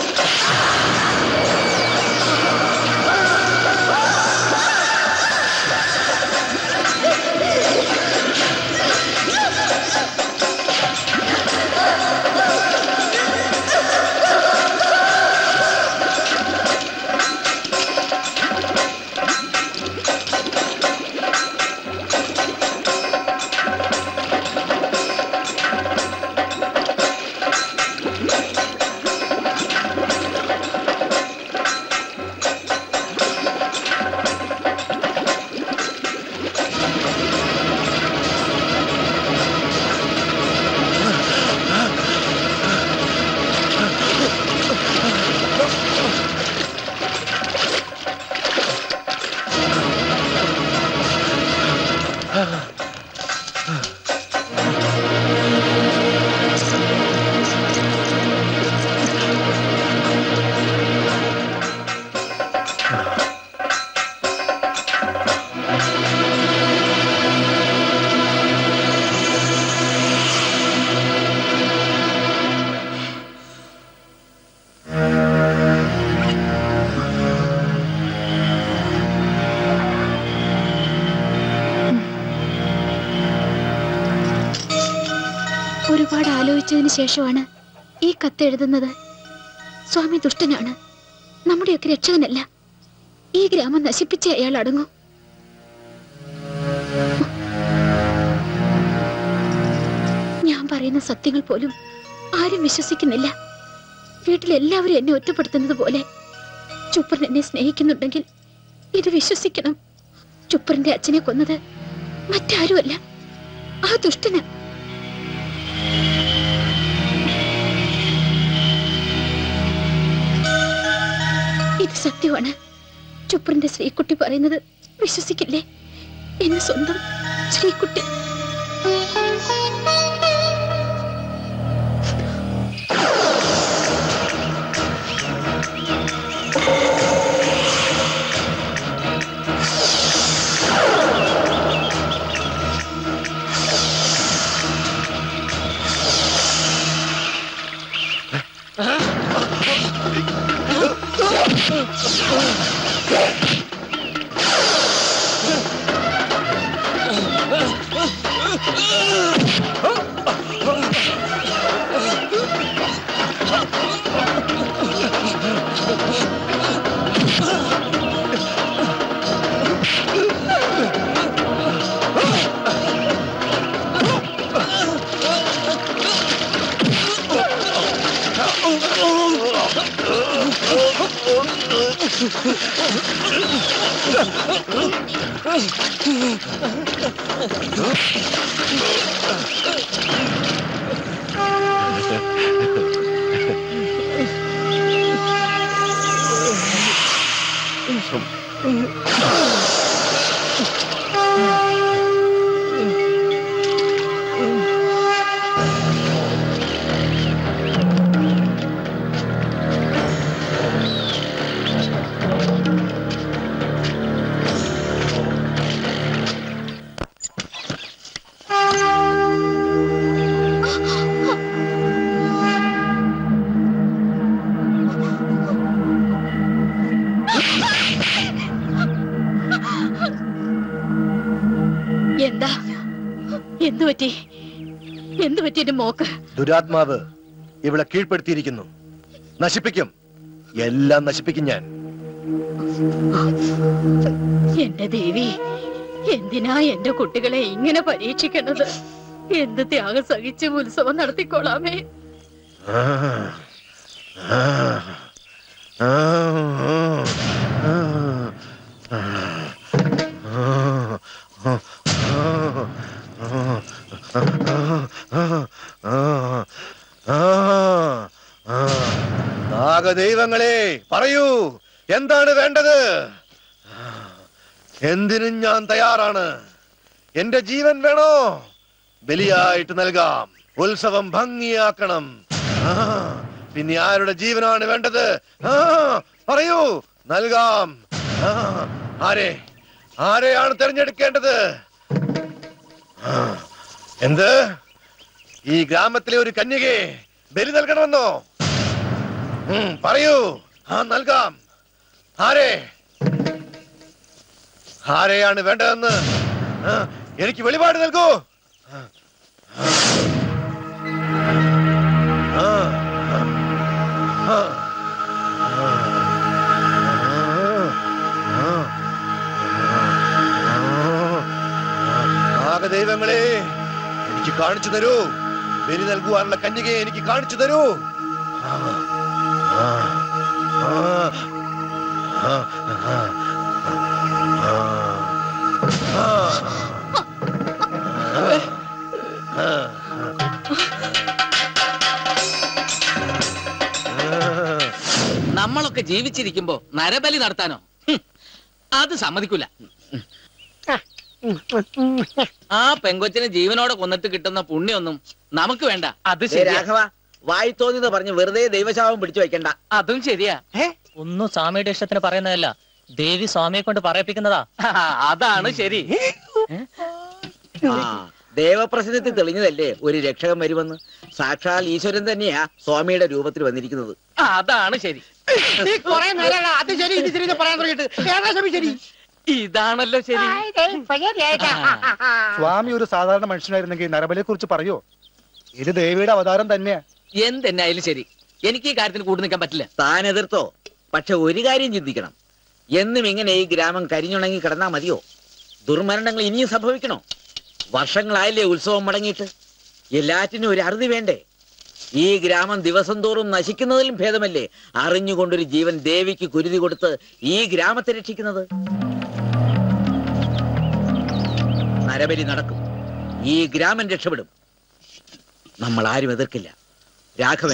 ആ മരിച്ചതിന് ശേഷമാണ് ഈ കത്ത് എഴുതുന്നത് സ്വാമി ദുഷ്ടനാണ് നമ്മുടെയൊക്കെ രക്ഷകനല്ല ഈ ഗ്രാമം നശിപ്പിച്ച് അയാൾ അടങ്ങും ഞാൻ പറയുന്ന സത്യങ്ങൾ പോലും ആരും വിശ്വസിക്കുന്നില്ല വീട്ടിലെല്ലാവരും എന്നെ ഒറ്റപ്പെടുത്തുന്നത് പോലെ ചുപ്പറിൻ എന്നെ സ്നേഹിക്കുന്നുണ്ടെങ്കിൽ ഇത് വിശ്വസിക്കണം ചുപ്പറിന്റെ അച്ഛനെ കൊന്നത് മറ്റാരുമല്ല ആ ദുഷ്ടന് ഇത് സത്യമാണ് ചുപ്പറിന്റെ ശ്രീകുട്ടി പറയുന്നത് വിശ്വസിക്കില്ലേ എന്നെ സ്വന്തം ശ്രീകുട്ടി എന്താ എന്തു പറ്റി എന്തു പറ്റി എന്റെ മോക്ക് ദുരാത്മാവ് ഇവളെ കീഴ്പ്പെടുത്തിയിരിക്കുന്നു നശിപ്പിക്കും എല്ലാം നശിപ്പിക്കും ഞാൻ എന്റെ ദേവി എന്തിനാ എന്റെ കുട്ടികളെ ഇങ്ങനെ പരീക്ഷിക്കണത് എന്ത് ത്യാഗം സഹിച്ച് ഉത്സവം നടത്തിക്കോളാമേ ആ, ആ, ആ, ആ, ആ, നാഗദൈവങ്ങളെ പറയൂ എന്താണ് വേണ്ടത് എന്തിനും ഞാൻ തയ്യാറാണ് എന്റെ ജീവൻ വേണോ ബലിയായിട്ട് നൽകാം ഉത്സവം ഭംഗിയാക്കണം ആ, പിന്നെ ആരുടെ ജീവനാണ് വേണ്ടത് ആ, പറയൂ നൽകാം ആ, ആരെ ആരെയാണ് തിരഞ്ഞെടുക്കേണ്ടത് ആ, എന്ത് ഈ ഗ്രാമത്തിലെ ഒരു കന്യകയെ ബലി നൽകണമെന്നോ ഉം, പറയൂ ആ നൽകാം ആരെ ആരെയാണ് വേണ്ടതെന്ന് ആ, എനിക്ക് വെളിപാട് നൽകൂ ആ, ആ, ആ, നാഗദൈവങ്ങളെ എനിക്ക് കാണിച്ചു തരൂ ബലി നൽകുവാനുള്ള കന്യകയെ എനിക്ക് കാണിച്ചു തരൂ ആ, ആ, ആ, ആ, ആ, ആ, ആ, നമ്മളൊക്കെ ജീവിച്ചിരിക്കുമ്പോ നരബലി നടത്താനോ ഹും, അത് സമ്മതിക്കൂല ആ പെങ്കൊച്ചിനെ ജീവനോടെ കൊന്നിട്ട് കിട്ടുന്ന പുണ്യൊന്നും നമുക്ക് വേണ്ട അത് ദേ രാഘവ വായി തോന്നിന്ന് പറഞ്ഞ് വെറുതെ ദൈവശാപം പിടിച്ചു വെക്കണ്ട അതും ശരിയാ ഒന്നും സ്വാമിയുടെ ഇഷ്ടത്തിന് പറയുന്നതല്ല ദേവി സ്വാമിയെ കൊണ്ട് പറയിപ്പിക്കുന്നതാ അതാണ് ശരി ആ ദേവപ്രശ്നത്തിൽ തെളിഞ്ഞതല്ലേ ഒരു രക്ഷകൻ വരുമെന്ന് സാക്ഷാൽ ഈശ്വരൻ തന്നെയാ സ്വാമിയുടെ രൂപത്തിൽ വന്നിരിക്കുന്നത് അതാണ് ശരി നീ കൊറേ നേരമല്ല അത് ശരി ഇത് ശരി എന്ന് പറയാൻ തുടങ്ങിയിട്ട് ഏതാ ശരി ശരി ഇതാണല്ലോ ശരി സ്വാമി ഒരു സാധാരണ മനുഷ്യനായിരുന്നെങ്കിൽ നരബലിയെ കുറിച്ച് പറയോ ഇത് ദേവിയുടെ അവതാരം തന്നെയാ എന്തെന്നായാലും ശരി എനിക്ക് ഈ കാര്യത്തിന് കൂട്ടു നിൽക്കാൻ പറ്റില്ല താൻ എതിർത്തോ പക്ഷെ ഒരു കാര്യം ചിന്തിക്കണം എന്നും ഇങ്ങനെ ഈ ഗ്രാമം കരിഞ്ഞുണങ്ങി കിടന്നാ മതിയോ ദുർമരണങ്ങൾ ഇനിയും സംഭവിക്കണോ വർഷങ്ങളായില്ലേ ഉത്സവം മുടങ്ങിയിട്ട് എല്ലാറ്റിനും ഒരു അറുതി വേണ്ടേ ഈ ഗ്രാമം ദിവസം തോറും നശിക്കുന്നതിലും ഭേദമല്ലേ അറിഞ്ഞുകൊണ്ടൊരു ജീവൻ ദേവിക്ക് കുരുതി കൊടുത്ത് ഈ ഗ്രാമത്തെ രക്ഷിക്കുന്നത് നരബലി നടക്കും ഈ ഗ്രാമം രക്ഷപ്പെടും നമ്മൾ ആരും എതിർക്കില്ല രാഘവൻ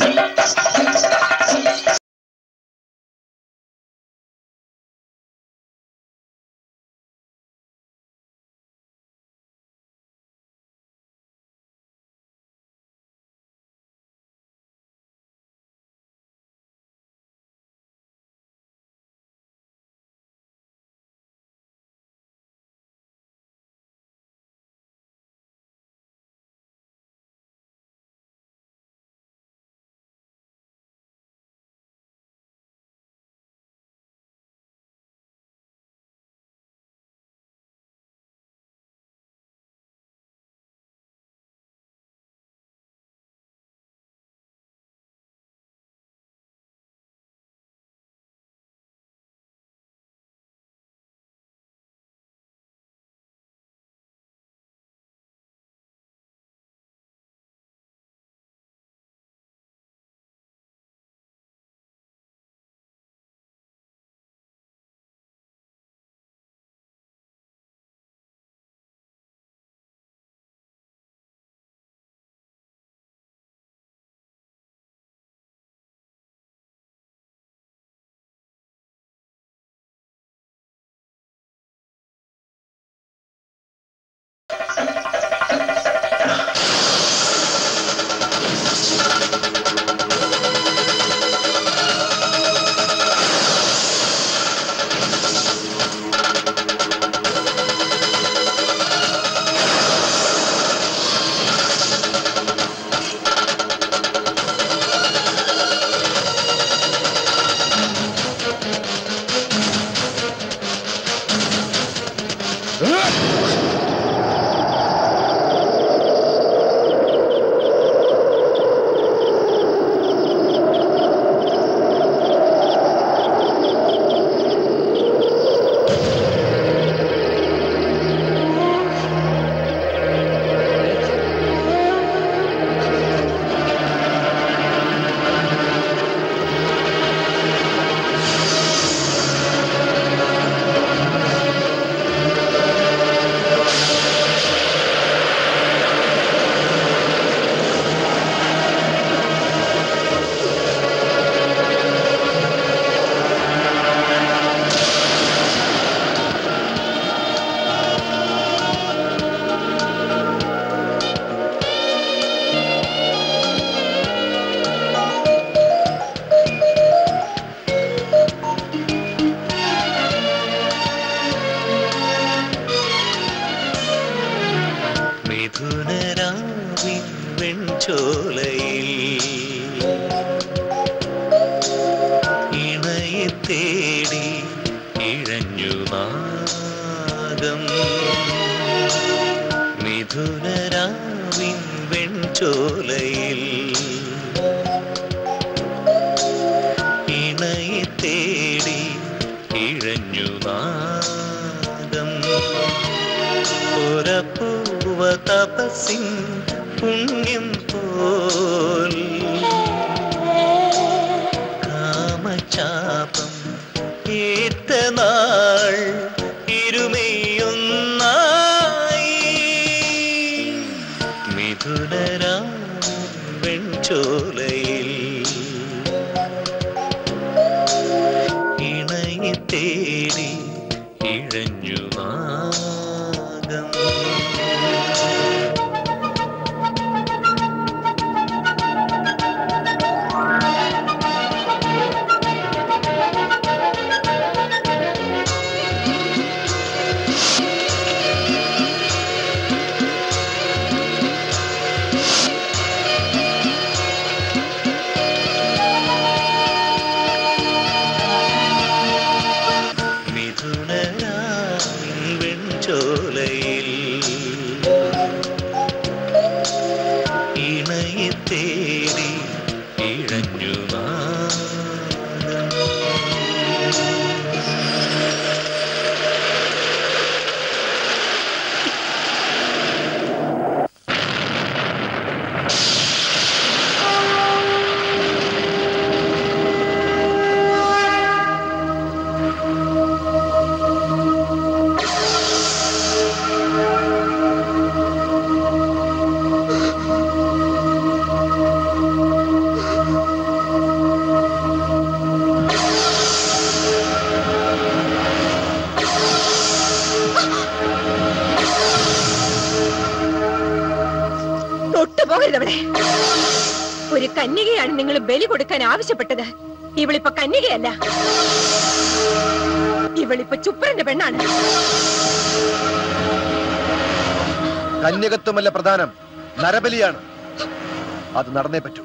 മിഥുനരാവിൻ വെൺചോലയിൽ ഇണയെ തേടി ഇഴഞ്ഞു നാഗം മിഥുനരാവിൻ വെൺചോലയിൽ ഇണയെ തേടി ഇഴഞ്ഞു നാഗം പുറപ്പൂവ തപസിൻ പുണ്യം പോൽ കാമചാപം ഏറ്റ നാൾ ഇരുമയൊന്നായി മിഥുനരാം വെൺചോലയിൽ ഇണയെ തേടി ഇഴഞ്ഞു നാഗം കൊണ്ടുപോകരുത് അവളെ ഒരു കന്യകയാണ് നിങ്ങൾ ബലി കൊടുക്കാൻ ആവശ്യപ്പെട്ടത് ഇവളിപ്പോ കന്യകയല്ല ഇവളിപ്പോ ചുപ്പറിന്റെ പെണ്ണാണ് കന്യകത്വമല്ല പ്രധാനം നരബലിയാണ് അത് നടന്നേ പറ്റൂ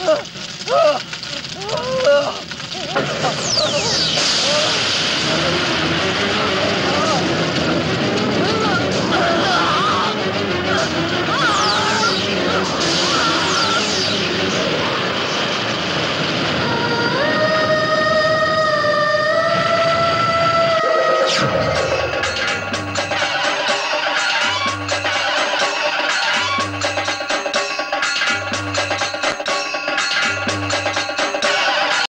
Oh!